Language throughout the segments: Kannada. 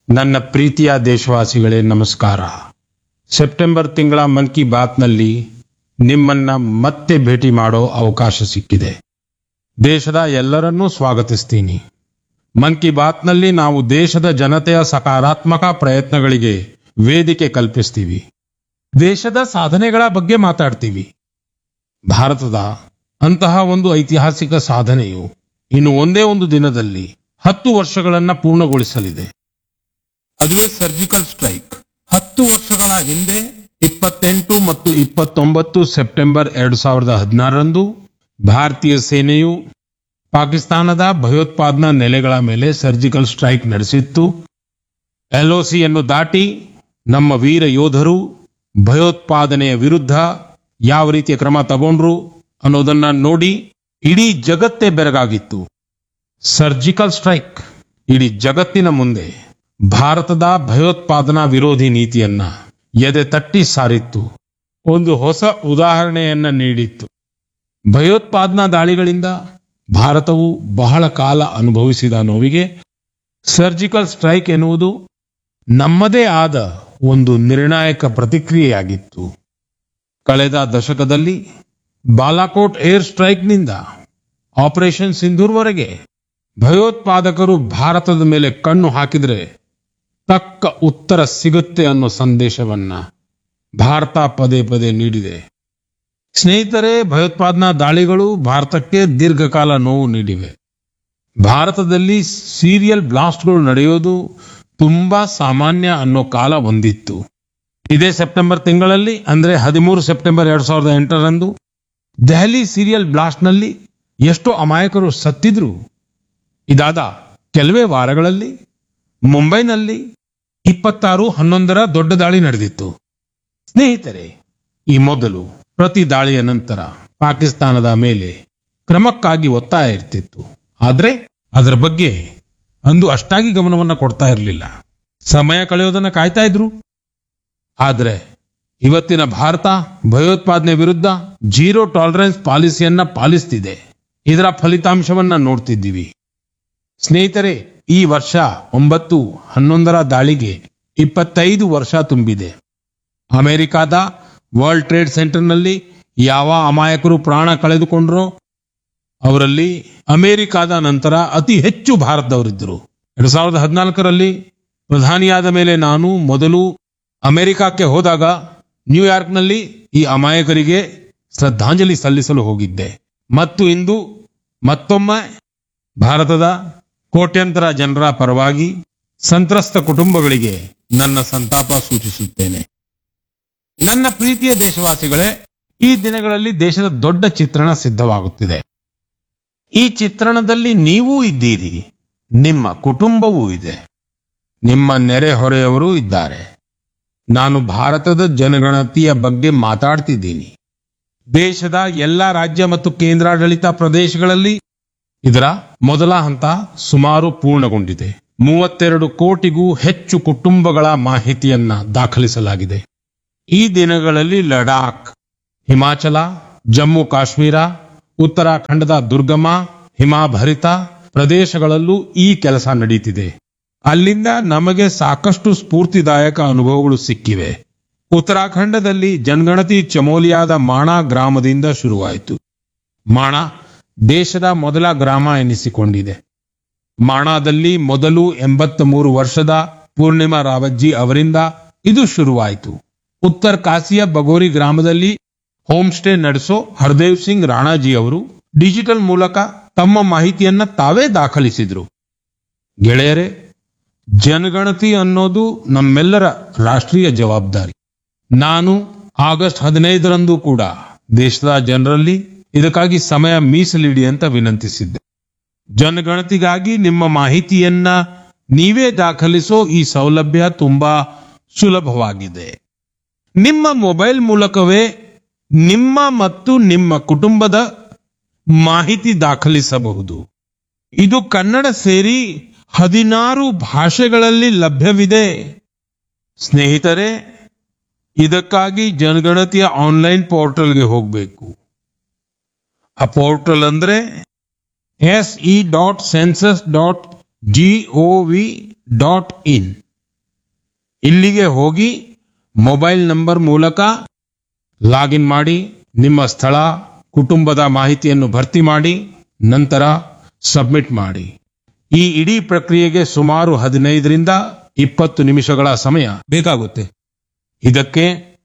ನನ್ನ ಪ್ರೀತಿಯ ದೇಶವಾಸಿಗಳೇ ನಮಸ್ಕಾರ ಸೆಪ್ಟೆಂಬರ್ ತಿಂಗಳ ಮನ್ ಕಿ ಬಾತ್ನಲ್ಲಿ ನಿಮ್ಮನ್ನ ಮತ್ತೆ ಭೇಟಿ ಮಾಡೋ ಅವಕಾಶ ಸಿಕ್ಕಿದೆ ದೇಶದ ಎಲ್ಲರನ್ನೂ ಸ್ವಾಗತಿಸ್ತೀನಿ ಮನ್ ಕಿ ಬಾತ್ನಲ್ಲಿ ನಾವು ದೇಶದ ಜನತೆಯ ಸಕಾರಾತ್ಮಕ ಪ್ರಯತ್ನಗಳಿಗೆ ವೇದಿಕೆ ಕಲ್ಪಿಸ್ತೀವಿ ದೇಶದ ಸಾಧನೆಗಳ ಬಗ್ಗೆ ಮಾತಾಡ್ತೀವಿ ಭಾರತದ ಅಂತಹ ಒಂದು ಐತಿಹಾಸಿಕ ಸಾಧನೆಯು ಇನ್ನು ಒಂದೇ ಒಂದು ದಿನದಲ್ಲಿ ಹತ್ತು ವರ್ಷಗಳನ್ನ ಪೂರ್ಣಗೊಳಿಸಲಿದೆ ಅದುವೇ ಸರ್ಜಿಕಲ್ ಸ್ಟ್ರೈಕ್ ಹತ್ತು ವರ್ಷಗಳ ಹಿಂದೆ ಇಪ್ಪತ್ತೆಂಟು ಮತ್ತು ಇಪ್ಪತ್ತೊಂಬತ್ತು ಸೆಪ್ಟೆಂಬರ್ ಎರಡು ಸಾವಿರದ ಹದಿನಾರರಂದು ಭಾರತೀಯ ಸೇನೆಯು ಪಾಕಿಸ್ತಾನದ ಭಯೋತ್ಪಾದನಾ ನೆಲೆಗಳ ಮೇಲೆ ಸರ್ಜಿಕಲ್ ಸ್ಟ್ರೈಕ್ ನಡೆಸಿತ್ತು ಎಲ್ಒಸಿಯನ್ನು ದಾಟಿ ನಮ್ಮ ವೀರ ಯೋಧರು ಭಯೋತ್ಪಾದನೆಯ ವಿರುದ್ಧ ಯಾವ ರೀತಿಯ ಕ್ರಮ ತಗೊಂಡ್ರು ಅನ್ನೋದನ್ನ ನೋಡಿ ಇಡೀ ಜಗತ್ತೇ ಬೆರಗಾಗಿತ್ತು ಸರ್ಜಿಕಲ್ ಸ್ಟ್ರೈಕ್ ಇಡೀ ಜಗತ್ತಿನ ಮುಂದೆ ಭಾರತದ ಭಯೋತ್ಪಾದನಾ ವಿರೋಧಿ ನೀತಿಯನ್ನ ಎದೆ ತಟ್ಟಿ ಸಾರಿತ್ತು ಒಂದು ಹೊಸ ಉದಾಹರಣೆಯನ್ನ ನೀಡಿತ್ತು ಭಯೋತ್ಪಾದನಾ ದಾಳಿಗಳಿಂದ ಭಾರತವು ಬಹಳ ಕಾಲ ಅನುಭವಿಸಿದ ನೋವಿಗೆ ಸರ್ಜಿಕಲ್ ಸ್ಟ್ರೈಕ್ ಎನ್ನುವುದು ನಮ್ಮದೇ ಆದ ಒಂದು ನಿರ್ಣಾಯಕ ಪ್ರತಿಕ್ರಿಯೆಯಾಗಿತ್ತು ಕಳೆದ ದಶಕದಲ್ಲಿ ಬಾಲಾಕೋಟ್ ಏರ್ ಸ್ಟ್ರೈಕ್ನಿಂದ ಆಪರೇಷನ್ ಸಿಂಧೂರ್ವರೆಗೆ ಭಯೋತ್ಪಾದಕರು ಭಾರತದ ಮೇಲೆ ಕಣ್ಣು ಹಾಕಿದ್ರೆ ತಕ್ಕ ಉತ್ತರ ಸಿಗುತ್ತೆ ಅನ್ನೋ ಸಂದೇಶವನ್ನ ಭಾರತ ಪದೇ ಪದೇ ನೀಡಿದೆ ಸ್ನೇಹಿತರೆ ಭಯೋತ್ಪಾದನಾ ದಾಳಿಗಳು ಭಾರತಕ್ಕೆ ದೀರ್ಘಕಾಲ ನೋವು ನೀಡಿವೆ ಭಾರತದಲ್ಲಿ ಸೀರಿಯಲ್ ಬ್ಲಾಸ್ಟ್ಗಳು ನಡೆಯೋದು ತುಂಬಾ ಸಾಮಾನ್ಯ ಅನ್ನೋ ಕಾಲ ಒಂದಿತ್ತು ಇದೇ ಸೆಪ್ಟೆಂಬರ್ ತಿಂಗಳಲ್ಲಿ ಅಂದ್ರೆ ಹದಿಮೂರು ಸೆಪ್ಟೆಂಬರ್ ಎರಡ್ ಸಾವಿರದ ಎಂಟರಂದು ದೆಹಲಿ ಸೀರಿಯಲ್ ಬ್ಲಾಸ್ಟ್ನಲ್ಲಿ ಎಷ್ಟೋ ಅಮಾಯಕರು ಸತ್ತಿದ್ರು ಇದಾದ ಕೆಲವೇ ವಾರಗಳಲ್ಲಿ ಮುಂಬೈನಲ್ಲಿ ಇಪ್ಪತ್ತಾರು ಹನ್ನೊಂದರ ದೊಡ್ಡ ದಾಳಿ ನಡೆದಿತ್ತು ಸ್ನೇಹಿತರೆ ಈ ಮೊದಲು ಪ್ರತಿ ದಾಳಿಯ ನಂತರ ಪಾಕಿಸ್ತಾನದ ಮೇಲೆ ಕ್ರಮಕ್ಕಾಗಿ ಒತ್ತಾಯ ಇರ್ತಿತ್ತು ಆದ್ರೆ ಅದರ ಬಗ್ಗೆ ಅಂದು ಅಷ್ಟಾಗಿ ಗಮನವನ್ನ ಕೊಡ್ತಾ ಇರಲಿಲ್ಲ ಸಮಯ ಕಳೆಯೋದನ್ನ ಕಾಯ್ತಾ ಇದ್ರು ಆದ್ರೆ ಇವತ್ತಿನ ಭಾರತ ಭಯೋತ್ಪಾದನೆ ವಿರುದ್ಧ ಜೀರೋ ಟಾಲರೆನ್ಸ್ ಪಾಲಿಸಿಯನ್ನ ಪಾಲಿಸ್ತಿದೆ ಇದರ ಫಲಿತಾಂಶವನ್ನ ನೋಡ್ತಿದ್ದೀವಿ ಸ್ನೇಹಿತರೆ ಈ ವರ್ಷ ಒಂಬತ್ತು ಹನ್ನೊಂದರ ದಾಳಿಗೆ ಇಪ್ಪತ್ತೈದು ವರ್ಷ ತುಂಬಿದೆ ಅಮೆರಿಕಾದ ವರ್ಲ್ಡ್ ಟ್ರೇಡ್ ಸೆಂಟರ್ನಲ್ಲಿ ಯಾವ ಅಮಾಯಕರು ಪ್ರಾಣ ಕಳೆದುಕೊಂಡ್ರೋ ಅವರಲ್ಲಿ ಅಮೆರಿಕಾದ ನಂತರ ಅತಿ ಹೆಚ್ಚು ಭಾರತದವರಿದ್ದರು ಎರಡ್ ಸಾವಿರದ ಹದಿನಾಲ್ಕರಲ್ಲಿ ಪ್ರಧಾನಿಯಾದ ಮೇಲೆ ನಾನು ಮೊದಲು ಅಮೆರಿಕಕ್ಕೆ ಹೋದಾಗ ನ್ಯೂಯಾರ್ಕ್ನಲ್ಲಿ ಈ ಅಮಾಯಕರಿಗೆ ಶ್ರದ್ಧಾಂಜಲಿ ಸಲ್ಲಿಸಲು ಹೋಗಿದ್ದೆ ಮತ್ತು ಇಂದು ಮತ್ತೊಮ್ಮೆ ಭಾರತದ ಕೋಟ್ಯಂತರ ಜನರ ಪರವಾಗಿ ಸಂತ್ರಸ್ತ ಕುಟುಂಬಗಳಿಗೆ ನನ್ನ ಸಂತಾಪ ಸೂಚಿಸುತ್ತೇನೆ ನನ್ನ ಪ್ರೀತಿಯ ದೇಶವಾಸಿಗಳೇ ಈ ದಿನಗಳಲ್ಲಿ ದೇಶದ ದೊಡ್ಡ ಚಿತ್ರಣ ಸಿದ್ಧವಾಗುತ್ತಿದೆ ಈ ಚಿತ್ರಣದಲ್ಲಿ ನೀವೂ ಇದ್ದೀರಿ ನಿಮ್ಮ ಕುಟುಂಬವೂ ಇದೆ ನಿಮ್ಮ ನೆರೆಹೊರೆಯವರು ಇದ್ದಾರೆ ನಾನು ಭಾರತದ ಜನಗಣತಿಯ ಬಗ್ಗೆ ಮಾತಾಡ್ತಿದ್ದೀನಿ ದೇಶದ ಎಲ್ಲ ರಾಜ್ಯ ಮತ್ತು ಕೇಂದ್ರಾಡಳಿತ ಪ್ರದೇಶಗಳಲ್ಲಿ ಇದರ ಮೊದಲ ಹಂತ ಸುಮಾರು ಪೂರ್ಣಗೊಂಡಿದೆ ಮೂವತ್ತೆರಡು ಕೋಟಿಗೂ ಹೆಚ್ಚು ಕುಟುಂಬಗಳ ಮಾಹಿತಿಯನ್ನ ದಾಖಲಿಸಲಾಗಿದೆ ಈ ದಿನಗಳಲ್ಲಿ ಲಡಾಖ್ ಹಿಮಾಚಲ ಜಮ್ಮು ಕಾಶ್ಮೀರ ಉತ್ತರಾಖಂಡದ ದುರ್ಗಮ ಹಿಮಾಭರಿತ ಪ್ರದೇಶಗಳಲ್ಲೂ ಈ ಕೆಲಸ ನಡೀತಿದೆ ಅಲ್ಲಿಂದ ನಮಗೆ ಸಾಕಷ್ಟು ಸ್ಫೂರ್ತಿದಾಯಕ ಅನುಭವಗಳು ಸಿಕ್ಕಿವೆ ಉತ್ತರಾಖಂಡದಲ್ಲಿ ಜನಗಣತಿ ಚಮೋಲಿಯಾದ ಮಾಣಾ ಗ್ರಾಮದಿಂದ ಶುರುವಾಯಿತು ಮಾಣಾ ದೇಶದ ಮೊದಲ ಗ್ರಾಮ ಎನಿಸಿಕೊಂಡಿದೆ ಮಾಣಾದಲ್ಲಿ ಮೊದಲು ಎಂಬತ್ತ ಮೂರು ವರ್ಷದ ಪೂರ್ಣಿಮಾ ರಾವಜ್ಜಿ ಅವರಿಂದ ಇದು ಶುರುವಾಯಿತು ಉತ್ತರ ಕಾಸಿಯ ಬಗೋರಿ ಗ್ರಾಮದಲ್ಲಿ ಹೋಮ್ ಸ್ಟೇ ನಡೆಸೋ ಹರ್ದೇವ್ ಸಿಂಗ್ ರಾಣಾಜಿ ಅವರು ಡಿಜಿಟಲ್ ಮೂಲಕ ತಮ್ಮ ಮಾಹಿತಿಯನ್ನ ತಾವೇ ದಾಖಲಿಸಿದ್ರು ಗೆಳೆಯರೇ ಜನಗಣತಿ ಅನ್ನೋದು ನಮ್ಮೆಲ್ಲರ ರಾಷ್ಟ್ರೀಯ ಜವಾಬ್ದಾರಿ ನಾನು ಆಗಸ್ಟ್ ಹದಿನೈದರಂದು ಕೂಡ ದೇಶದ ಜನರಲ್ಲಿ ಇದಕ್ಕಾಗಿ ಸಮಯ ಮೀಸಲಿಡಿ ಅಂತ ವಿನಂತಿಸಿದ್ದೆ ಜನಗಣತಿಗಾಗಿ ನಿಮ್ಮ ಮಾಹಿತಿಯನ್ನ ನೀವೇ ದಾಖಲಿಸೋ ಈ ಸೌಲಭ್ಯ ತುಂಬಾ ಸುಲಭವಾಗಿದೆ ನಿಮ್ಮ ಮೊಬೈಲ್ ಮೂಲಕವೇ ನಿಮ್ಮ ಮತ್ತು ನಿಮ್ಮ ಕುಟುಂಬದ ಮಾಹಿತಿ ದಾಖಲಿಸಬಹುದು ಇದು ಕನ್ನಡ ಸೇರಿ ಹದಿನಾರು ಭಾಷೆಗಳಲ್ಲಿ ಲಭ್ಯವಿದೆ ಸ್ನೇಹಿತರೆ ಇದಕ್ಕಾಗಿ ಜನಗಣತಿಯ ಆನ್ಲೈನ್ ಪೋರ್ಟಲ್ಗೆ ಹೋಗಬೇಕು ಆ ಪೋರ್ಟಲ್ ಅಂದ್ರೆ S E dot census dot G O V dot in ಇಲ್ಲಿಗೆ ಹೋಗಿ ಮೊಬೈಲ್ ನಂಬರ್ ಮೂಲಕ ಲಾಗಿನ್ ಮಾಡಿ ನಿಮ್ಮ ಸ್ಥಳ ಕುಟುಂಬದ ಮಾಹಿತಿಯನ್ನು ಭರ್ತಿ ಮಾಡಿ ನಂತರ ಸಬ್ಮಿಟ್ ಮಾಡಿ ಈ ಇಡೀ ಪ್ರಕ್ರಿಯೆಗೆ ಸುಮಾರು ಹದಿನೈದರಿಂದ ಇಪ್ಪತ್ತು ನಿಮಿಷಗಳ ಸಮಯ ಬೇಕಾಗುತ್ತೆ ಇದಕ್ಕೆ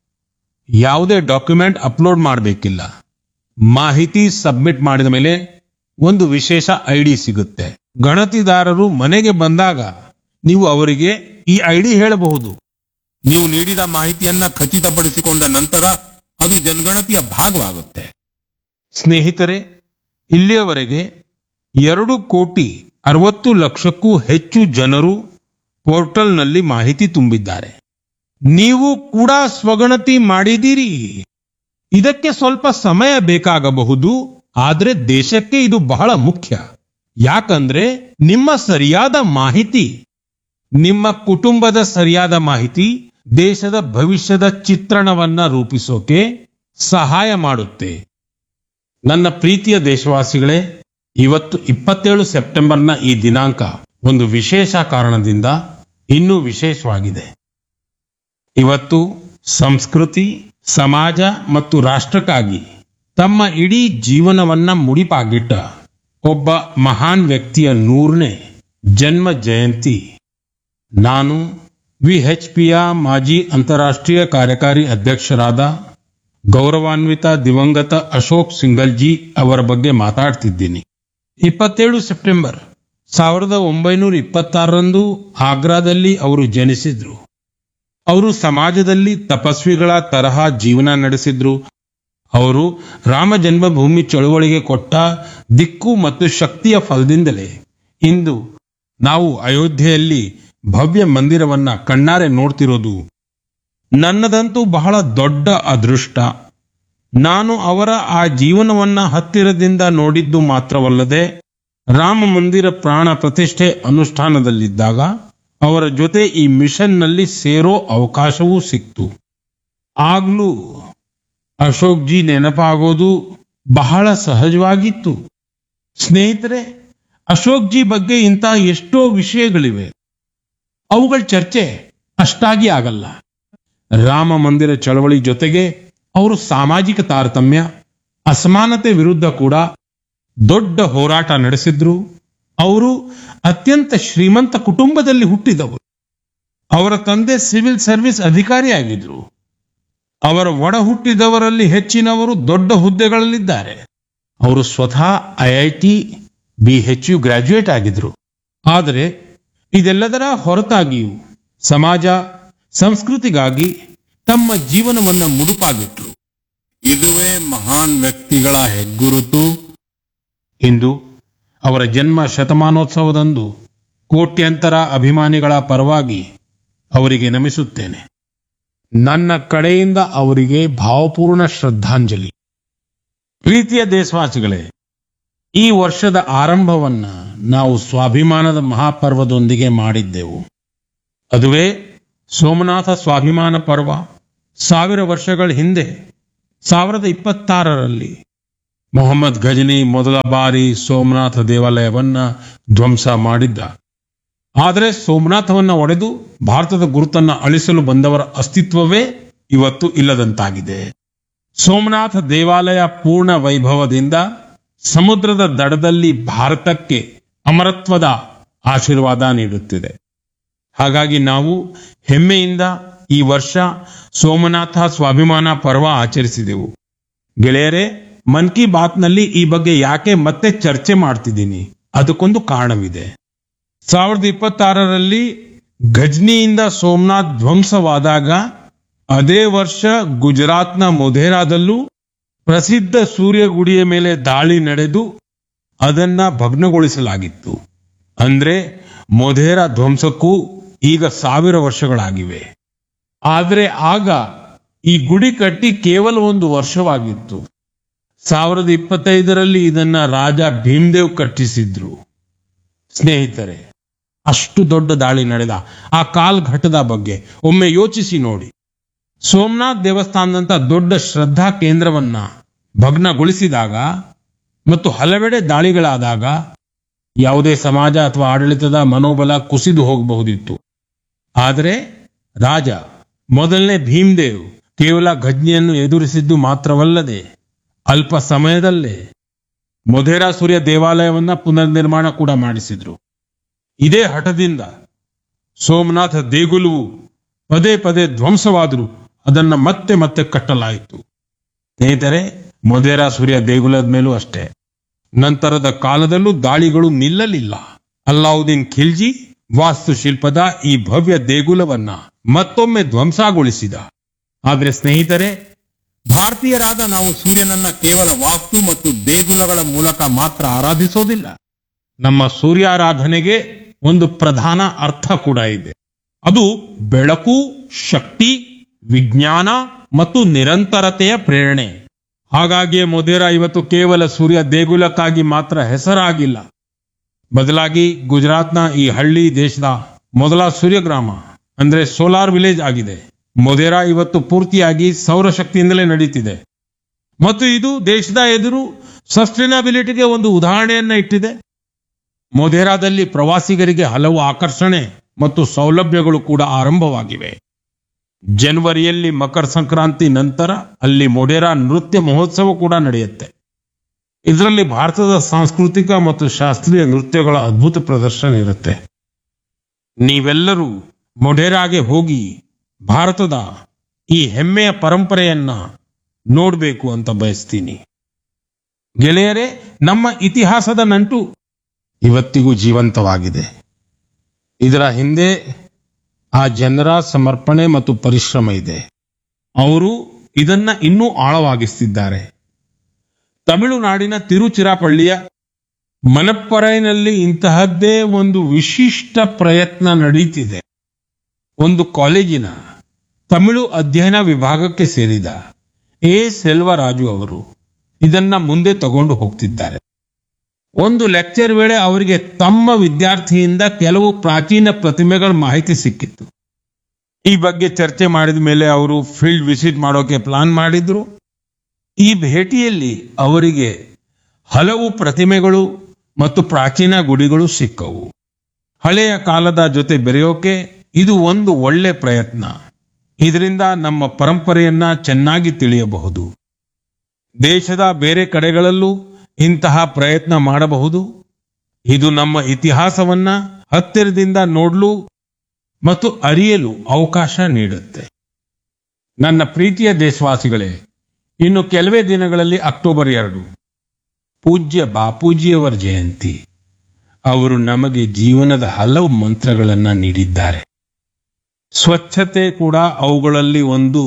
ಯಾವುದೇ ಡಾಕ್ಯುಮೆಂಟ್ ಅಪ್ಲೋಡ್ ಮಾಡಬೇಕಿಲ್ಲ ಮಾಹಿತಿ ಸಬ್ಮಿಟ್ ಮಾಡಿದ ಮೇಲೆ ಒಂದು ವಿಶೇಷ ಐಡಿ ಸಿಗುತ್ತೆ ಗಣತಿದಾರರು ಮನೆಗೆ ಬಂದಾಗ ನೀವು ಅವರಿಗೆ ಈ ಐಡಿ ಹೇಳಬಹುದು ನೀವು ನೀಡಿದ ಮಾಹಿತಿಯನ್ನ ಖಚಿತಪಡಿಸಿಕೊಂಡ ನಂತರ ಅದು ಜನಗಣತಿಯ ಭಾಗವಾಗುತ್ತೆ ಸ್ನೇಹಿತರೆ ಇಲ್ಲಿಯವರೆಗೆ ಎರಡು ಕೋಟಿ ಅರವತ್ತು ಲಕ್ಷಕ್ಕೂ ಹೆಚ್ಚು ಜನರು ಪೋರ್ಟಲ್ನಲ್ಲಿ ಮಾಹಿತಿ ತುಂಬಿದ್ದಾರೆ ನೀವು ಕೂಡ ಸ್ವಗಣತಿ ಮಾಡಿದ್ದೀರಿ ಇದಕ್ಕೆ ಸ್ವಲ್ಪ ಸಮಯ ಬೇಕಾಗಬಹುದು ಆದ್ರೆ ದೇಶಕ್ಕೆ ಇದು ಬಹಳ ಮುಖ್ಯ ಯಾಕಂದ್ರೆ ನಿಮ್ಮ ಸರಿಯಾದ ಮಾಹಿತಿ ನಿಮ್ಮ ಕುಟುಂಬದ ಸರಿಯಾದ ಮಾಹಿತಿ ದೇಶದ ಭವಿಷ್ಯದ ಚಿತ್ರಣವನ್ನ ರೂಪಿಸೋಕೆ ಸಹಾಯ ಮಾಡುತ್ತೆ ನನ್ನ ಪ್ರೀತಿಯ ದೇಶವಾಸಿಗಳೇ ಇವತ್ತು ಇಪ್ಪತ್ತೇಳು ಸೆಪ್ಟೆಂಬರ್ನ ಈ ದಿನಾಂಕ ಒಂದು ವಿಶೇಷ ಕಾರಣದಿಂದ ಇನ್ನೂ ವಿಶೇಷವಾಗಿದೆ ಇವತ್ತು ಸಂಸ್ಕೃತಿ ಸಮಾಜ ಮತ್ತು ರಾಷ್ಟ್ರಕ್ಕಾಗಿ ತಮ್ಮ ಇಡೀ ಜೀವನವನ್ನ ಮುಡಿಪಾಗಿಟ್ಟ ಒಬ್ಬ ಮಹಾನ್ ವ್ಯಕ್ತಿಯ ನೂರನೇ ಜನ್ಮ ಜಯಂತಿ ನಾನು ವಿಎಚ್ಪಿಯ ಮಾಜಿ ಅಂತಾರಾಷ್ಟ್ರೀಯ ಕಾರ್ಯಕಾರಿ ಅಧ್ಯಕ್ಷರಾದ ಗೌರವಾನ್ವಿತ ದಿವಂಗತ ಅಶೋಕ್ ಸಿಂಗಲ್ಜಿ ಅವರ ಬಗ್ಗೆ ಮಾತಾಡ್ತಿದ್ದೀನಿ ಇಪ್ಪತ್ತೇಳು ಸೆಪ್ಟೆಂಬರ್ ಸಾವಿರದ ಒಂಬೈನೂರ ಇಪ್ಪತ್ತಾರರಂದು ಆಗ್ರಾದಲ್ಲಿ ಅವರು ಜನಿಸಿದ್ರು ಅವರು ಸಮಾಜದಲ್ಲಿ ತಪಸ್ವಿಗಳ ತರಹ ಜೀವನ ನಡೆಸಿದ್ರು ಅವರು ರಾಮ ಜನ್ಮಭೂಮಿ ಚಳುವಳಿಗೆ ಕೊಟ್ಟ ದಿಕ್ಕು ಮತ್ತು ಶಕ್ತಿಯ ಫಲದಿಂದಲೇ ಇಂದು ನಾವು ಅಯೋಧ್ಯೆಯಲ್ಲಿ ಭವ್ಯ ಮಂದಿರವನ್ನ ಕಣ್ಣಾರೆ ನೋಡ್ತಿರೋದು ನನ್ನದಂತೂ ಬಹಳ ದೊಡ್ಡ ಅದೃಷ್ಟ ನಾನು ಅವರ ಆ ಜೀವನವನ್ನ ಹತ್ತಿರದಿಂದ ನೋಡಿದ್ದು ಮಾತ್ರವಲ್ಲದೆ ರಾಮ ಮಂದಿರ ಪ್ರಾಣ ಪ್ರತಿಷ್ಠೆ ಅನುಷ್ಠಾನದಲ್ಲಿದ್ದಾಗ ಅವರ ಜೊತೆ ಈ ಮಿಷನ್ನಲ್ಲಿ ಸೇರೋ ಅವಕಾಶವೂ ಸಿಕ್ತು ಆಗ್ಲೂ ಅಶೋಕ್ ಜಿ ನೆನಪಾಗೋದು ಬಹಳ ಸಹಜವಾಗಿತ್ತು ಸ್ನೇಹಿತರೆ ಅಶೋಕ್ ಜಿ ಬಗ್ಗೆ ಇಂಥ ಎಷ್ಟೋ ವಿಷಯಗಳಿವೆ ಅವುಗಳ ಚರ್ಚೆ ಅಷ್ಟಾಗಿ ಆಗಲ್ಲ ರಾಮ ಮಂದಿರ ಚಳವಳಿ ಜೊತೆಗೆ ಅವರು ಸಾಮಾಜಿಕ ತಾರತಮ್ಯ ಅಸಮಾನತೆ ವಿರುದ್ಧ ಕೂಡ ದೊಡ್ಡ ಹೋರಾಟ ನಡೆಸಿದ್ರು ಅವರು ಅತ್ಯಂತ ಶ್ರೀಮಂತ ಕುಟುಂಬದಲ್ಲಿ ಹುಟ್ಟಿದವರು ಅವರ ತಂದೆ ಸಿವಿಲ್ ಸರ್ವಿಸ್ ಅಧಿಕಾರಿಯಾಗಿದ್ರು ಅವರ ಒಡ ಹುಟ್ಟಿದವರಲ್ಲಿ ಹೆಚ್ಚಿನವರು ದೊಡ್ಡ ಹುದ್ದೆಗಳಲ್ಲಿದ್ದಾರೆ ಅವರು ಸ್ವತಃ IIT B H U graduate ಆಗಿದ್ರು ಆದರೆ ಇದೆಲ್ಲದರ ಹೊರತಾಗಿಯೂ ಸಮಾಜ ಸಂಸ್ಕೃತಿಗಾಗಿ ತಮ್ಮ ಜೀವನವನ್ನ ಮುಡುಪಾಗಿಟ್ರು ಇದುವೇ ಮಹಾನ್ ವ್ಯಕ್ತಿಗಳ ಹೆಗ್ಗುರುತು ಇಂದು ಅವರ ಜನ್ಮ ಶತಮಾನೋತ್ಸವದಂದು ಕೋಟ್ಯಂತರ ಅಭಿಮಾನಿಗಳ ಪರವಾಗಿ ಅವರಿಗೆ ನಮಿಸುತ್ತೇನೆ ನನ್ನ ಕಡೆಯಿಂದ ಅವರಿಗೆ ಭಾವಪೂರ್ಣ ಶ್ರದ್ಧಾಂಜಲಿ ಪ್ರೀತಿಯ ದೇಶವಾಸಿಗಳೇ ಈ ವರ್ಷದ ಆರಂಭವನ್ನ ನಾವು ಸ್ವಾಭಿಮಾನದ ಮಹಾಪರ್ವದೊಂದಿಗೆ ಮಾಡಿದ್ದೆವು ಅದುವೇ ಸೋಮನಾಥ ಸ್ವಾಭಿಮಾನ ಪರ್ವ ಸಾವಿರ ವರ್ಷಗಳ ಹಿಂದೆ ಸಾವಿರದ ಇಪ್ಪತ್ತಾರರಲ್ಲಿ ಮೊಹಮ್ಮದ್ ಗಜನಿ ಮೊದಲ ಬಾರಿ ಸೋಮನಾಥ ದೇವಾಲಯವನ್ನ ಧ್ವಂಸ ಮಾಡಿದ್ದ ಆದರೆ ಸೋಮನಾಥವನ್ನ ಒಡೆದು ಭಾರತದ ಗುರುತನ್ನ ಅಳಿಸಲು ಬಂದವರ ಅಸ್ತಿತ್ವವೇ ಇವತ್ತು ಇಲ್ಲದಂತಾಗಿದೆ ಸೋಮನಾಥ ದೇವಾಲಯ ಪೂರ್ಣ ವೈಭವದಿಂದ ಸಮುದ್ರದ ದಡದಲ್ಲಿ ಭಾರತಕ್ಕೆ ಅಮರತ್ವದ ಆಶೀರ್ವಾದ ನೀಡುತ್ತಿದೆ ಹಾಗಾಗಿ ನಾವು ಹೆಮ್ಮೆಯಿಂದ ಈ ವರ್ಷ ಸೋಮನಾಥ ಸ್ವಾಭಿಮಾನ ಪರ್ವ ಆಚರಿಸಿದೆವು ಗೆಳೆಯರೇ ಮನ್ ಕಿ ಬಾತ್ನಲ್ಲಿ ಈ ಬಗ್ಗೆ ಯಾಕೆ ಮತ್ತೆ ಚರ್ಚೆ ಮಾಡ್ತಿದ್ದೀನಿ ಅದಕ್ಕೊಂದು ಕಾರಣವಿದೆ ಸಾವಿರದ ಇಪ್ಪತ್ತಾರರಲ್ಲಿ ಗಜ್ನಿಯಿಂದ ಸೋಮನಾಥ್ ಧ್ವಂಸವಾದಾಗ ಅದೇ ವರ್ಷ ಗುಜರಾತ್ನ ಮೊಧೇರಾದಲ್ಲೂ ಪ್ರಸಿದ್ಧ ಸೂರ್ಯ ಗುಡಿಯ ಮೇಲೆ ದಾಳಿ ನಡೆದು ಅದನ್ನ ಭಗ್ನಗೊಳಿಸಲಾಗಿತ್ತು ಅಂದ್ರೆ ಮೊಧೇರಾ ಧ್ವಂಸಕ್ಕೂ ಈಗ ಸಾವಿರ ವರ್ಷಗಳಾಗಿವೆ ಆದರೆ ಆಗ ಈ ಗುಡಿ ಕಟ್ಟಿ ಕೇವಲ ಒಂದು ವರ್ಷವಾಗಿತ್ತು ಸಾವಿರದ ಇಪ್ಪತ್ತೈದರಲ್ಲಿ ಇದನ್ನ ರಾಜ ಭೀಮ್ದೇವ್ ಕಟ್ಟಿಸಿದ್ರು ಸ್ನೇಹಿತರೆ ಅಷ್ಟು ದೊಡ್ಡ ದಾಳಿ ನಡೆದ ಆ ಕಾಲ್ಘಟ್ಟದ ಬಗ್ಗೆ ಒಮ್ಮೆ ಯೋಚಿಸಿ ನೋಡಿ ಸೋಮನಾಥ್ ದೇವಸ್ಥಾನದಂತ ದೊಡ್ಡ ಶ್ರದ್ಧಾ ಕೇಂದ್ರವನ್ನ ಭಗ್ನಗೊಳಿಸಿದಾಗ ಮತ್ತು ಹಲವೆಡೆ ದಾಳಿಗಳಾದಾಗ ಯಾವುದೇ ಸಮಾಜ ಅಥವಾ ಆಡಳಿತದ ಮನೋಬಲ ಕುಸಿದು ಹೋಗಬಹುದಿತ್ತು ಆದರೆ ರಾಜ ಮೊದಲನೇ ಭೀಮ್ದೇವ್ ಕೇವಲ ಘಜ್ನಿಯನ್ನು ಎದುರಿಸಿದ್ದು ಮಾತ್ರವಲ್ಲದೆ ಅಲ್ಪ ಸಮಯದಲ್ಲೇ ಮೊಧೇರಾ ಸೂರ್ಯ ದೇವಾಲಯವನ್ನ ಪುನರ್ನಿರ್ಮಾಣ ಕೂಡ ಮಾಡಿಸಿದ್ರು ಇದೇ ಹಠದಿಂದ ಸೋಮನಾಥ ದೇಗುಲವು ಪದೇ ಪದೇ ಧ್ವಂಸವಾದರೂ ಅದನ್ನ ಮತ್ತೆ ಮತ್ತೆ ಕಟ್ಟಲಾಯಿತು ಸ್ನೇಹಿತರೆ ಮೊಧೇರಾ ಸೂರ್ಯ ದೇಗುಲದ ಮೇಲೂ ಅಷ್ಟೇ ನಂತರದ ಕಾಲದಲ್ಲೂ ದಾಳಿಗಳು ನಿಲ್ಲಲಿಲ್ಲ ಅಲ್ಲಾವುದ್ದೀನ್ ಖಿಲ್ಜಿ ವಾಸ್ತುಶಿಲ್ಪದ ಈ ಭವ್ಯ ದೇಗುಲವನ್ನ ಮತ್ತೊಮ್ಮೆ ಧ್ವಂಸಗೊಳಿಸಿದ ಆದ್ರೆ ಸ್ನೇಹಿತರೆ ಭಾರತೀಯರಾದ ನಾವು ಸೂರ್ಯನನ್ನ ಕೇವಲ ವಾಸ್ತು ಮತ್ತು ದೇಗುಲಗಳ ಮೂಲಕ ಮಾತ್ರ ಆರಾಧಿಸೋದಿಲ್ಲ ನಮ್ಮ ಸೂರ್ಯಾರಾಧನೆಗೆ ಒಂದು ಪ್ರಧಾನ ಅರ್ಥ ಕೂಡ ಇದೆ ಅದು ಬೆಳಕು ಶಕ್ತಿ ವಿಜ್ಞಾನ ಮತ್ತು ನಿರಂತರತೆಯ ಪ್ರೇರಣೆ ಹಾಗಾಗಿಯೇ ಮೊದೇರಾ ಇವತ್ತು ಕೇವಲ ಸೂರ್ಯ ದೇಗುಲಕ್ಕಾಗಿ ಮಾತ್ರ ಹೆಸರಾಗಿಲ್ಲ ಬದಲಾಗಿ ಗುಜರಾತ್ನ ಈ ಹಳ್ಳಿ ದೇಶದ ಮೊದಲ ಸೂರ್ಯಗ್ರಾಮ ಅಂದ್ರೆ ಸೋಲಾರ್ ವಿಲೇಜ್ ಆಗಿದೆ ಮೊದೇರಾ ಇವತ್ತು ಪೂರ್ತಿಯಾಗಿ ಸೌರಶಕ್ತಿಯಿಂದಲೇ ನಡೀತಿದೆ ಮತ್ತು ಇದು ದೇಶದ ಎದುರು ಸಸ್ಟೈನಬಿಲಿಟಿಗೆ ಒಂದು ಉದಾಹರಣೆಯನ್ನ ಇಟ್ಟಿದೆ ಮೊಧೇರಾದಲ್ಲಿ ಪ್ರವಾಸಿಗರಿಗೆ ಹಲವು ಆಕರ್ಷಣೆ ಮತ್ತು ಸೌಲಭ್ಯಗಳು ಕೂಡ ಆರಂಭವಾಗಿವೆ ಜನವರಿಯಲ್ಲಿ ಮಕರ ಸಂಕ್ರಾಂತಿ ನಂತರ ಅಲ್ಲಿ ಮೊಡೇರಾ ನೃತ್ಯ ಮಹೋತ್ಸವ ಕೂಡ ನಡೆಯುತ್ತೆ ಇದರಲ್ಲಿ ಭಾರತದ ಸಾಂಸ್ಕೃತಿಕ ಮತ್ತು ಶಾಸ್ತ್ರೀಯ ನೃತ್ಯಗಳ ಅದ್ಭುತ ಪ್ರದರ್ಶನ ಇರುತ್ತೆ ನೀವೆಲ್ಲರೂ ಮೊಢೇರಾಗೆ ಹೋಗಿ ಭಾರತದ ಈ ಹೆಮ್ಮೆಯ ಪರಂಪರೆಯನ್ನ ನೋಡಬೇಕು ಅಂತ ಬಯಸ್ತೀನಿ ಗೆಳೆಯರೇ ನಮ್ಮ ಇತಿಹಾಸದ ನಂಟು ಇವತ್ತಿಗೂ ಜೀವಂತವಾಗಿದೆ ಇದರ ಹಿಂದೆ ಆ ಜನರ ಸಮರ್ಪಣೆ ಮತ್ತು ಪರಿಶ್ರಮ ಇದೆ ಅವರು ಇದನ್ನ ಇನ್ನೂ ಆಳವಾಗಿಸ್ತಿದ್ದಾರೆ ತಮಿಳುನಾಡಿನ ತಿರುಚಿರಾಪಳ್ಳಿಯ ಮನಪ್ಪರೈನಲ್ಲಿ ಇಂತಹದ್ದೇ ಒಂದು ವಿಶಿಷ್ಟ ಪ್ರಯತ್ನ ನಡೀತಿದೆ ಒಂದು ಕಾಲೇಜಿನ ತಮಿಳು ಅಧ್ಯಯನ ವಿಭಾಗಕ್ಕೆ ಸೇರಿದ ಎ ಸೆಲ್ವರಾಜು ಅವರು ಇದನ್ನ ಮುಂದೆ ತಗೊಂಡು ಹೋಗ್ತಿದ್ದಾರೆ ಒಂದು ಲೆಕ್ಚರ್ ವೇಳೆ ಅವರಿಗೆ ತಮ್ಮ ವಿದ್ಯಾರ್ಥಿಯಿಂದ ಕೆಲವು ಪ್ರಾಚೀನ ಪ್ರತಿಮೆಗಳ ಮಾಹಿತಿ ಸಿಕ್ಕಿತ್ತು ಈ ಬಗ್ಗೆ ಚರ್ಚೆ ಮಾಡಿದ ಮೇಲೆ ಅವರು ಫೀಲ್ಡ್ ವಿಸಿಟ್ ಮಾಡೋಕೆ ಪ್ಲಾನ್ ಮಾಡಿದ್ರು ಈ ಭೇಟಿಯಲ್ಲಿ ಅವರಿಗೆ ಹಲವು ಪ್ರತಿಮೆಗಳು ಮತ್ತು ಪ್ರಾಚೀನ ಗುಡಿಗಳು ಸಿಕ್ಕವು ಹಳೆಯ ಕಾಲದ ಜೊತೆ ಬೆರೆಯೋಕೆ ಇದು ಒಂದು ಒಳ್ಳೆ ಪ್ರಯತ್ನ ಇದರಿಂದ ನಮ್ಮ ಪರಂಪರೆಯನ್ನ ಚೆನ್ನಾಗಿ ತಿಳಿಯಬಹುದು ದೇಶದ ಬೇರೆ ಕಡೆಗಳಲ್ಲೂ ಇಂತಹ ಪ್ರಯತ್ನ ಮಾಡಬಹುದು ಇದು ನಮ್ಮ ಇತಿಹಾಸವನ್ನ ಹತ್ತಿರದಿಂದ ನೋಡಲು ಮತ್ತು ಅರಿಯಲು ಅವಕಾಶ ನೀಡುತ್ತೆ ನನ್ನ ಪ್ರೀತಿಯ ದೇಶವಾಸಿಗಳೇ ಇನ್ನು ಕೆಲವೇ ದಿನಗಳಲ್ಲಿ ಅಕ್ಟೋಬರ್ ಎರಡು ಪೂಜ್ಯ ಬಾಪೂಜಿಯವರ ಜಯಂತಿ ಅವರು ನಮಗೆ ಜೀವನದ ಹಲವು ಮಂತ್ರಗಳನ್ನ ನೀಡಿದ್ದಾರೆ ಸ್ವಚ್ಛತೆ ಕೂಡ ಅವುಗಳಲ್ಲಿ ಒಂದು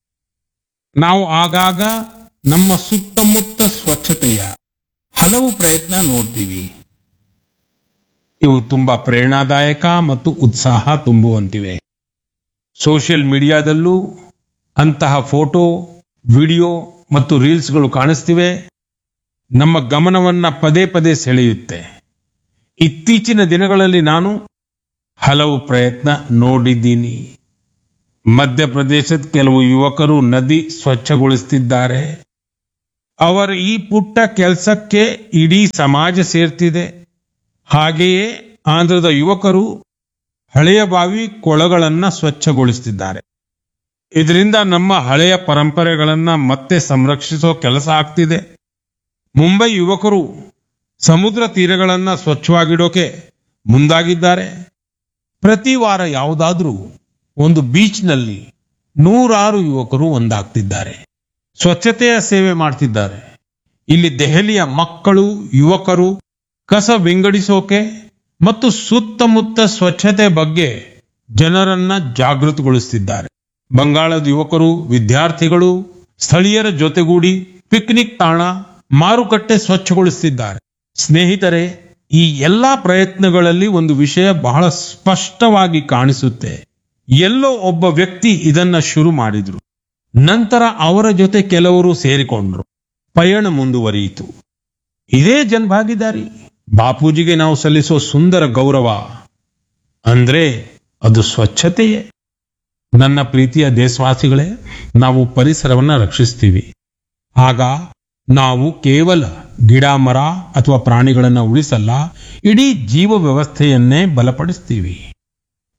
ನಾವು ಆಗಾಗ ನಮ್ಮ ಸುತ್ತಮುತ್ತ ಸ್ವಚ್ಛತೆಯ ಹಲವು ಪ್ರಯತ್ನ ನೋಡ್ತೀವಿ ಇವು ತುಂಬಾ ಪ್ರೇರಣಾದಾಯಕ ಮತ್ತು ಉತ್ಸಾಹ ತುಂಬುವಂತಿವೆ ಸೋಷಿಯಲ್ ಮೀಡಿಯಾದಲ್ಲೂ ಅಂತಹ ಫೋಟೋ ವಿಡಿಯೋ ಮತ್ತು ರೀಲ್ಸ್ಗಳು ಕಾಣಿಸ್ತಿವೆ ನಮ್ಮ ಗಮನವನ್ನ ಪದೇ ಪದೇ ಸೆಳೆಯುತ್ತೆ ಇತ್ತೀಚಿನ ದಿನಗಳಲ್ಲಿ ನಾನು ಹಲವು ಪ್ರಯತ್ನ ನೋಡಿದ್ದೀನಿ ಮಧ್ಯಪ್ರದೇಶದ ಕೆಲವು ಯುವಕರು ನದಿ ಸ್ವಚ್ಛಗೊಳಿಸುತ್ತಿದ್ದಾರೆ ಅವರ ಈ ಪುಟ್ಟ ಕೆಲಸಕ್ಕೆ ಇಡೀ ಸಮಾಜ ಸೇರ್ತಿದೆ ಹಾಗೆಯೇ ಆಂಧ್ರದ ಯುವಕರು ಹಳೆಯ ಬಾವಿ ಕೊಳಗಳನ್ನ ಸ್ವಚ್ಛಗೊಳಿಸುತ್ತಿದ್ದಾರೆ ಇದರಿಂದ ನಮ್ಮ ಹಳೆಯ ಪರಂಪರೆಗಳನ್ನ ಮತ್ತೆ ಸಂರಕ್ಷಿಸೋ ಕೆಲಸ ಆಗ್ತಿದೆ ಮುಂಬೈ ಯುವಕರು ಸಮುದ್ರ ತೀರಗಳನ್ನ ಸ್ವಚ್ಛವಾಗಿಡೋಕೆ ಮುಂದಾಗಿದ್ದಾರೆ ಪ್ರತಿ ವಾರ ಯಾವುದಾದ್ರೂ ಒಂದು ಬೀಚ್ನಲ್ಲಿ ನೂರಾರು ಯುವಕರು ಒಂದಾಗ್ತಿದ್ದಾರೆ ಸ್ವಚ್ಛತೆಯ ಸೇವೆ ಮಾಡ್ತಿದ್ದಾರೆ ಇಲ್ಲಿ ದೆಹಲಿಯ ಮಕ್ಕಳು ಯುವಕರು ಕಸ ವಿಂಗಡಿಸೋಕೆ ಮತ್ತು ಸುತ್ತಮುತ್ತ ಸ್ವಚ್ಛತೆ ಬಗ್ಗೆ ಜನರನ್ನ ಜಾಗೃತಗೊಳಿಸುತ್ತಿದ್ದಾರೆ ಬಂಗಾಳದ ಯುವಕರು ವಿದ್ಯಾರ್ಥಿಗಳು ಸ್ಥಳೀಯರ ಜೊತೆಗೂಡಿ ಪಿಕ್ನಿಕ್ ತಾಣ ಮಾರುಕಟ್ಟೆ ಸ್ವಚ್ಛಗೊಳಿಸುತ್ತಿದ್ದಾರೆ ಸ್ನೇಹಿತರೆ ಈ ಎಲ್ಲಾ ಪ್ರಯತ್ನಗಳಲ್ಲಿ ಒಂದು ವಿಷಯ ಬಹಳ ಸ್ಪಷ್ಟವಾಗಿ ಕಾಣಿಸುತ್ತೆ ಎಲ್ಲೋ ಒಬ್ಬ ವ್ಯಕ್ತಿ ಇದನ್ನ ಶುರು ಮಾಡಿದ್ರು ನಂತರ ಅವರ ಜೊತೆ ಕೆಲವರು ಸೇರಿಕೊಂಡ್ರು ಪಯಣ ಮುಂದುವರಿಯಿತು ಇದೇ ಜನಭಾಗಿದಾರಿ ಬಾಪೂಜಿಗೆ ನಾವು ಸಲ್ಲಿಸೋ ಸುಂದರ ಗೌರವ ಅಂದ್ರೆ ಅದು ಸ್ವಚ್ಛತೆಯೇ ನನ್ನ ಪ್ರೀತಿಯ ದೇಶವಾಸಿಗಳೇ ನಾವು ಪರಿಸರವನ್ನ ರಕ್ಷಿಸ್ತೀವಿ ಆಗ ನಾವು ಕೇವಲ ಗಿಡ ಮರ ಅಥವಾ ಪ್ರಾಣಿಗಳನ್ನ ಉಳಿಸಲ್ಲ ಇಡೀ ಜೀವ ವ್ಯವಸ್ಥೆಯನ್ನೇ ಬಲಪಡಿಸ್ತೀವಿ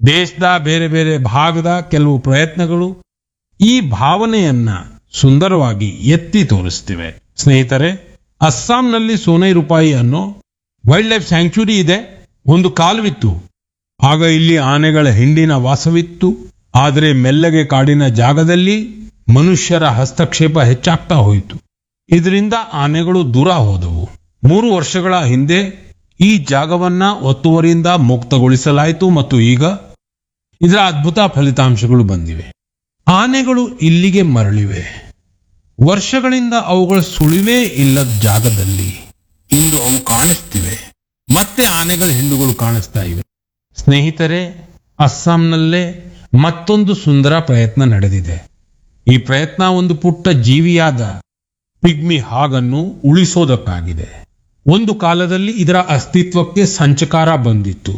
ದೇಶದ ಬೇರೆ ಬೇರೆ ಭಾಗದ ಕೆಲವು ಪ್ರಯತ್ನಗಳು ಈ ಭಾವನೆಯನ್ನ ಸುಂದರವಾಗಿ ಎತ್ತಿ ತೋರಿಸ್ತಿವೆ ಸ್ನೇಹಿತರೆ ಅಸ್ಸಾಂನಲ್ಲಿ ಸೋನೈ ರೂಪಾಯಿ ಅನ್ನೋ ವೈಲ್ಡ್ ಲೈಫ್ ಸ್ಯಾಂಕ್ಚುರಿ ಇದೆ ಒಂದು ಕಾಲವಿತ್ತು ಆಗ ಇಲ್ಲಿ ಆನೆಗಳ ಹಿಂಡಿನ ವಾಸವಿತ್ತು ಆದರೆ ಮೆಲ್ಲಗೆ ಕಾಡಿನ ಜಾಗದಲ್ಲಿ ಮನುಷ್ಯರ ಹಸ್ತಕ್ಷೇಪ ಹೆಚ್ಚಾಗ್ತಾ ಹೋಯಿತು ಇದರಿಂದ ಆನೆಗಳು ದೂರ ಹೋದವು ಮೂರು ವರ್ಷಗಳ ಹಿಂದೆ ಈ ಜಾಗವನ್ನ ಒತ್ತುವರಿಯಿಂದ ಮುಕ್ತಗೊಳಿಸಲಾಯಿತು ಮತ್ತು ಈಗ ಇದರ ಅದ್ಭುತ ಫಲಿತಾಂಶಗಳು ಬಂದಿವೆ ಆನೆಗಳು ಇಲ್ಲಿಗೆ ಮರಳಿವೆ ವರ್ಷಗಳಿಂದ ಅವುಗಳ ಸುಳಿವೇ ಇಲ್ಲದ ಜಾಗದಲ್ಲಿ ಇಂದು ಅವು ಕಾಣಿಸ್ತಿವೆ ಮತ್ತೆ ಆನೆಗಳ ಹಿಂಡುಗಳು ಕಾಣಿಸ್ತಾ ಇವೆ ಸ್ನೇಹಿತರೆ ಅಸ್ಸಾಂನಲ್ಲೇ ಮತ್ತೊಂದು ಸುಂದರ ಪ್ರಯತ್ನ ನಡೆದಿದೆ ಈ ಪ್ರಯತ್ನ ಒಂದು ಪುಟ್ಟ ಜೀವಿಯಾದ ಪಿಗ್ಮಿ ಹಾಗನ್ನು ಉಳಿಸೋದಕ್ಕಾಗಿದೆ ಒಂದು ಕಾಲದಲ್ಲಿ ಇದರ ಅಸ್ತಿತ್ವಕ್ಕೆ ಸಂಚಕಾರ ಬಂದಿತ್ತು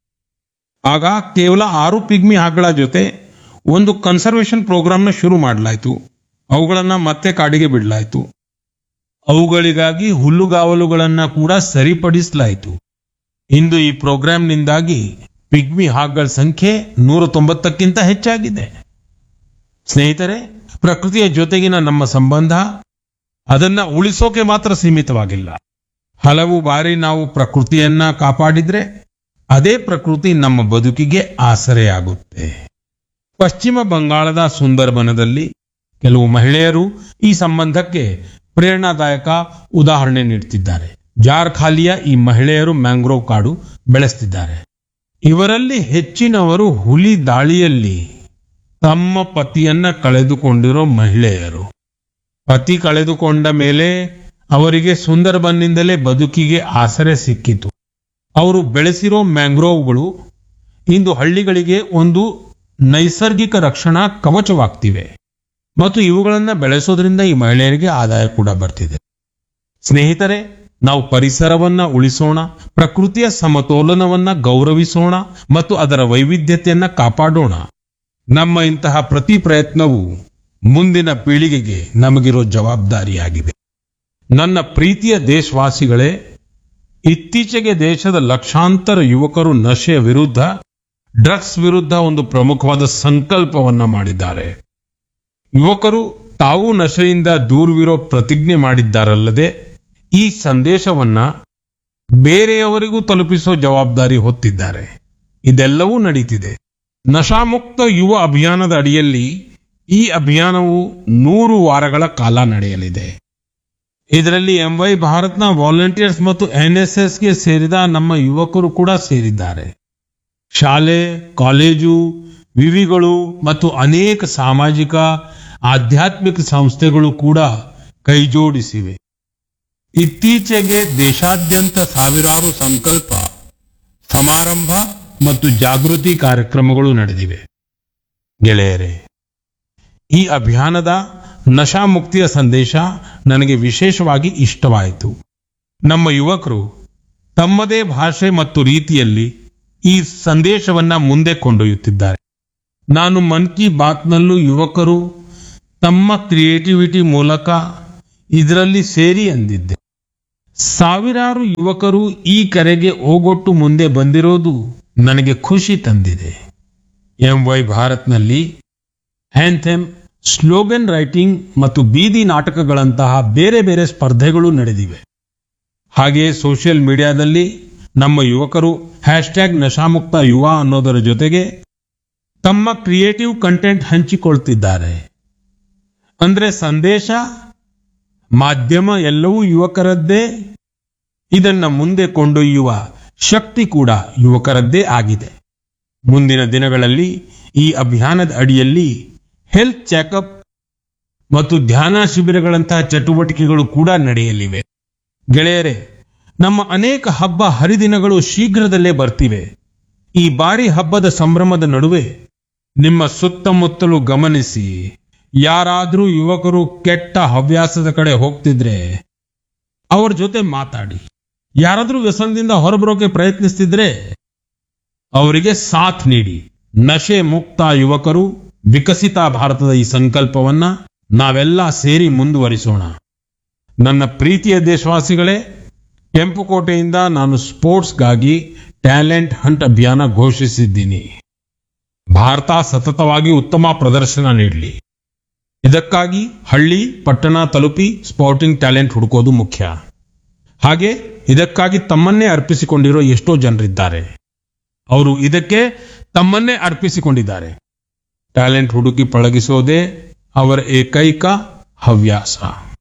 ಆಗ ಕೇವಲ ಆರು ಪಿಗ್ಮಿ ಹಾಗಳ ಜೊತೆ ಒಂದು ಕನ್ಸರ್ವೇಷನ್ ಪ್ರೋಗ್ರಾಂನ ಶುರು ಮಾಡಲಾಯಿತು ಅವುಗಳನ್ನ ಮತ್ತೆ ಕಾಡಿಗೆ ಬಿಡಲಾಯಿತು ಅವುಗಳಿಗಾಗಿ ಹುಲ್ಲುಗಾವಲುಗಳನ್ನ ಕೂಡ ಸರಿಪಡಿಸಲಾಯಿತು ಇಂದು ಈ ಪ್ರೋಗ್ರಾಂನಿಂದಾಗಿ ಪಿಗ್ಮಿ ಹಾಗಳ ಸಂಖ್ಯೆ ನೂರ ತೊಂಬತ್ತಕ್ಕಿಂತ ಹೆಚ್ಚಾಗಿದೆ ಸ್ನೇಹಿತರೆ ಪ್ರಕೃತಿಯ ಜೊತೆಗಿನ ನಮ್ಮ ಸಂಬಂಧ ಅದನ್ನ ಉಳಿಸೋಕೆ ಮಾತ್ರ ಸೀಮಿತವಾಗಿಲ್ಲ ಹಲವು ಬಾರಿ ನಾವು ಪ್ರಕೃತಿಯನ್ನ ಕಾಪಾಡಿದ್ರೆ ಅದೇ ಪ್ರಕೃತಿ ನಮ್ಮ ಬದುಕಿಗೆ ಆಸರೆಯಾಗುತ್ತೆ ಪಶ್ಚಿಮ ಬಂಗಾಳದ ಸುಂದರಬನದಲ್ಲಿ ಕೆಲವು ಮಹಿಳೆಯರು ಈ ಸಂಬಂಧಕ್ಕೆ ಪ್ರೇರಣಾದಾಯಕ ಉದಾಹರಣೆ ನೀಡುತ್ತಿದ್ದಾರೆ ಜಾರ್ಖಾಲಿಯ ಈ ಮಹಿಳೆಯರು ಮ್ಯಾಂಗ್ರೋವ್ ಕಾಡು ಬೆಳೆಸ್ತಿದ್ದಾರೆ ಇವರಲ್ಲಿ ಹೆಚ್ಚಿನವರು ಹುಲಿ ದಾಳಿಯಲ್ಲಿ ತಮ್ಮ ಪತಿಯನ್ನ ಕಳೆದುಕೊಂಡಿರೋ ಮಹಿಳೆಯರು ಪತಿ ಕಳೆದುಕೊಂಡ ಮೇಲೆ ಅವರಿಗೆ ಸುಂದರಬನ್ನಿಂದಲೇ ಬದುಕಿಗೆ ಆಸರೆ ಸಿಕ್ಕಿತು ಅವರು ಬೆಳೆಸಿರೋ ಮ್ಯಾಂಗ್ರೋವ್ಗಳು ಇಂದು ಹಳ್ಳಿಗಳಿಗೆ ಒಂದು ನೈಸರ್ಗಿಕ ರಕ್ಷಣಾ ಕವಚವಾಗ್ತಿವೆ ಮತ್ತು ಇವುಗಳನ್ನ ಬೆಳೆಸೋದ್ರಿಂದ ಈ ಮಹಿಳೆಯರಿಗೆ ಆದಾಯ ಕೂಡ ಬರ್ತಿದೆ ಸ್ನೇಹಿತರೆ ನಾವು ಪರಿಸರವನ್ನ ಉಳಿಸೋಣ ಪ್ರಕೃತಿಯ ಸಮತೋಲನವನ್ನ ಗೌರವಿಸೋಣ ಮತ್ತು ಅದರ ವೈವಿಧ್ಯತೆಯನ್ನ ಕಾಪಾಡೋಣ ನಮ್ಮ ಇಂತಹ ಪ್ರತಿ ಪ್ರಯತ್ನವು ಮುಂದಿನ ಪೀಳಿಗೆಗೆ ನಮಗಿರೋ ಜವಾಬ್ದಾರಿಯಾಗಿದೆ ನನ್ನ ಪ್ರೀತಿಯ ದೇಶವಾಸಿಗಳೇ ಇತ್ತೀಚೆಗೆ ದೇಶದ ಲಕ್ಷಾಂತರ ಯುವಕರು ನಶೆಯ ವಿರುದ್ಧ ಡ್ರಗ್ಸ್ ವಿರುದ್ಧ ಒಂದು ಪ್ರಮುಖವಾದ ಸಂಕಲ್ಪವನ್ನ ಮಾಡಿದ್ದಾರೆ ಯುವಕರು ತಾವು ನಶೆಯಿಂದ ದೂರವಿರೋ ಪ್ರತಿಜ್ಞೆ ಮಾಡಿದ್ದಾರಲ್ಲದೆ ಈ ಸಂದೇಶವನ್ನ ಬೇರೆಯವರಿಗೂ ತಲುಪಿಸೋ ಜವಾಬ್ದಾರಿ ಹೊತ್ತಿದ್ದಾರೆ ಇದೆಲ್ಲವೂ ನಡೀತಿದೆ ನಶಾಮುಕ್ತ ಯುವ ಅಭಿಯಾನದ ಅಡಿಯಲ್ಲಿ ಈ ಅಭಿಯಾನವು ನೂರು ವಾರಗಳ ಕಾಲ ನಡೆಯಲಿದೆ ಇದರಲ್ಲಿ ಎಂವೈ ಭಾರತ್ನ ವಾಲಂಟಿಯರ್ಸ್ ಮತ್ತು ಎನ್ಎಸ್ಎಸ್ಗೆ ಸೇರಿದ ನಮ್ಮ ಯುವಕರು ಕೂಡ ಸೇರಿದ್ದಾರೆ ಶಾಲೆ ಕಾಲೇಜು ವಿವಿಗಳು ಮತ್ತು ಅನೇಕ ಸಾಮಾಜಿಕ ಆಧ್ಯಾತ್ಮಿಕ ಸಂಸ್ಥೆಗಳು ಕೂಡ ಕೈಜೋಡಿಸಿವೆ ಇತ್ತೀಚೆಗೆ ದೇಶಾದ್ಯಂತ ಸಾವಿರಾರು ಸಂಕಲ್ಪ ಸಮಾರಂಭ ಮತ್ತು ಜಾಗೃತಿ ಕಾರ್ಯಕ್ರಮಗಳು ನಡೆದಿವೆ ಗೆಳೆಯರೇ ಈ ಅಭಿಯಾನದ ನಶಾಮುಕ್ತಿಯ ಸಂದೇಶ ನನಗೆ ವಿಶೇಷವಾಗಿ ಇಷ್ಟವಾಯಿತು ನಮ್ಮ ಯುವಕರು ತಮ್ಮದೇ ಭಾಷೆ ಮತ್ತು ರೀತಿಯಲ್ಲಿ ಈ ಸಂದೇಶವನ್ನ ಮುಂದೆ ಕೊಂಡೊಯ್ಯುತ್ತಿದ್ದಾರೆ ನಾನು ಮನ್ ಕಿ ಬಾತ್ನಲ್ಲೂ ಯುವಕರು ತಮ್ಮ ಕ್ರಿಯೇಟಿವಿಟಿ ಮೂಲಕ ಇದರಲ್ಲಿ ಸೇರಿ ಅಂದಿದ್ದೆ ಸಾವಿರಾರು ಯುವಕರು ಈ ಕರೆಗೆ ಓಗೊಟ್ಟು ಮುಂದೆ ಬಂದಿರೋದು ನನಗೆ ಖುಷಿ ತಂದಿದೆ ಎಂ ವೈ ಭಾರತ್ನಲ್ಲಿ ಹ್ಯಾಂಥೆಮ್ ಸ್ಲೋಗನ್ ರೈಟಿಂಗ್ ಮತ್ತು ಬೀದಿ ನಾಟಕಗಳಂತಹ ಬೇರೆ ಬೇರೆ ಸ್ಪರ್ಧೆಗಳು ನಡೆದಿವೆ ಹಾಗೆಯೇ ಸೋಷಿಯಲ್ ಮೀಡಿಯಾದಲ್ಲಿ ನಮ್ಮ ಯುವಕರು ಹ್ಯಾಶ್ಟ್ಯಾಗ್ ನಶಾಮುಕ್ತ ಯುವ ಅನ್ನೋದರ ಜೊತೆಗೆ ತಮ್ಮ ಕ್ರಿಯೇಟಿವ್ ಕಂಟೆಂಟ್ ಹಂಚಿಕೊಳ್ತಿದ್ದಾರೆ ಅಂದ್ರೆ ಸಂದೇಶ ಮಾಧ್ಯಮ ಎಲ್ಲವೂ ಯುವಕರದ್ದೇ ಇದನ್ನ ಮುಂದೆ ಕೊಂಡೊಯ್ಯುವ ಶಕ್ತಿ ಕೂಡ ಯುವಕರದ್ದೇ ಆಗಿದೆ ಮುಂದಿನ ದಿನಗಳಲ್ಲಿ ಈ ಅಭಿಯಾನದ ಅಡಿಯಲ್ಲಿ ಹೆಲ್ತ್ ಚೆಕಪ್ ಮತ್ತು ಧ್ಯಾನ ಶಿಬಿರಗಳಂತಹ ಚಟುವಟಿಕೆಗಳು ಕೂಡ ನಡೆಯಲಿವೆ ಗೆಳೆಯರೇ ನಮ್ಮ ಅನೇಕ ಹಬ್ಬ ಹರಿದಿನಗಳು ಶೀಘ್ರದಲ್ಲೇ ಬರ್ತಿವೆ ಈ ಬಾರಿ ಹಬ್ಬದ ಸಂಭ್ರಮದ ನಡುವೆ ನಿಮ್ಮ ಸುತ್ತಮುತ್ತಲು ಗಮನಿಸಿ ಯಾರಾದ್ರೂ ಯುವಕರು ಕೆಟ್ಟ ಹವ್ಯಾಸದ ಕಡೆ ಹೋಗ್ತಿದ್ರೆ ಅವ್ರ ಜೊತೆ ಮಾತಾಡಿ ಯಾರಾದ್ರೂ ವ್ಯಸನದಿಂದ ಹೊರಬರೋಕೆ ಪ್ರಯತ್ನಿಸ್ತಿದ್ರೆ ಅವರಿಗೆ ಸಾಥ್ ನೀಡಿ ನಶೆ ಮುಕ್ತ ಯುವಕರು ವಿಕಸಿತ ಭಾರತದ ಈ ಸಂಕಲ್ಪವನ್ನ ನಾವೆಲ್ಲ ಸೇರಿ ಮುಂದುವರಿಸೋಣ ನನ್ನ ಪ್ರೀತಿಯ ದೇಶವಾಸಿಗಳೇ ಕೆಂಪುಕೋಟೆಯಿಂದ ನಾನು ಸ್ಪೋರ್ಟ್ಸ್ಗಾಗಿ ಟ್ಯಾಲೆಂಟ್ ಹಂಟ್ ಅಭಿಯಾನ ಘೋಷಿಸಿದ್ದೀನಿ ಭಾರತ ಸತತವಾಗಿ ಉತ್ತಮ ಪ್ರದರ್ಶನ ನೀಡಲಿ ಇದಕ್ಕಾಗಿ ಹಳ್ಳಿ ಪಟ್ಟಣ ತಲುಪಿ ಸ್ಪೋರ್ಟಿಂಗ್ ಟ್ಯಾಲೆಂಟ್ ಹುಡುಕೋದು ಮುಖ್ಯ ಹಾಗೆ ಇದಕ್ಕಾಗಿ ತಮ್ಮನ್ನೇ ಅರ್ಪಿಸಿಕೊಂಡಿರೋ ಎಷ್ಟೋ ಜನರಿದ್ದಾರೆ ಅವರು ಇದಕ್ಕೆ ತಮ್ಮನ್ನೇ ಅರ್ಪಿಸಿಕೊಂಡಿದ್ದಾರೆ ಟ್ಯಾಲೆಂಟ್ ಹುಡುಕಿ ಪಳಗಿಸೋದೇ ಅವರ ಏಕೈಕ ಹವ್ಯಾಸ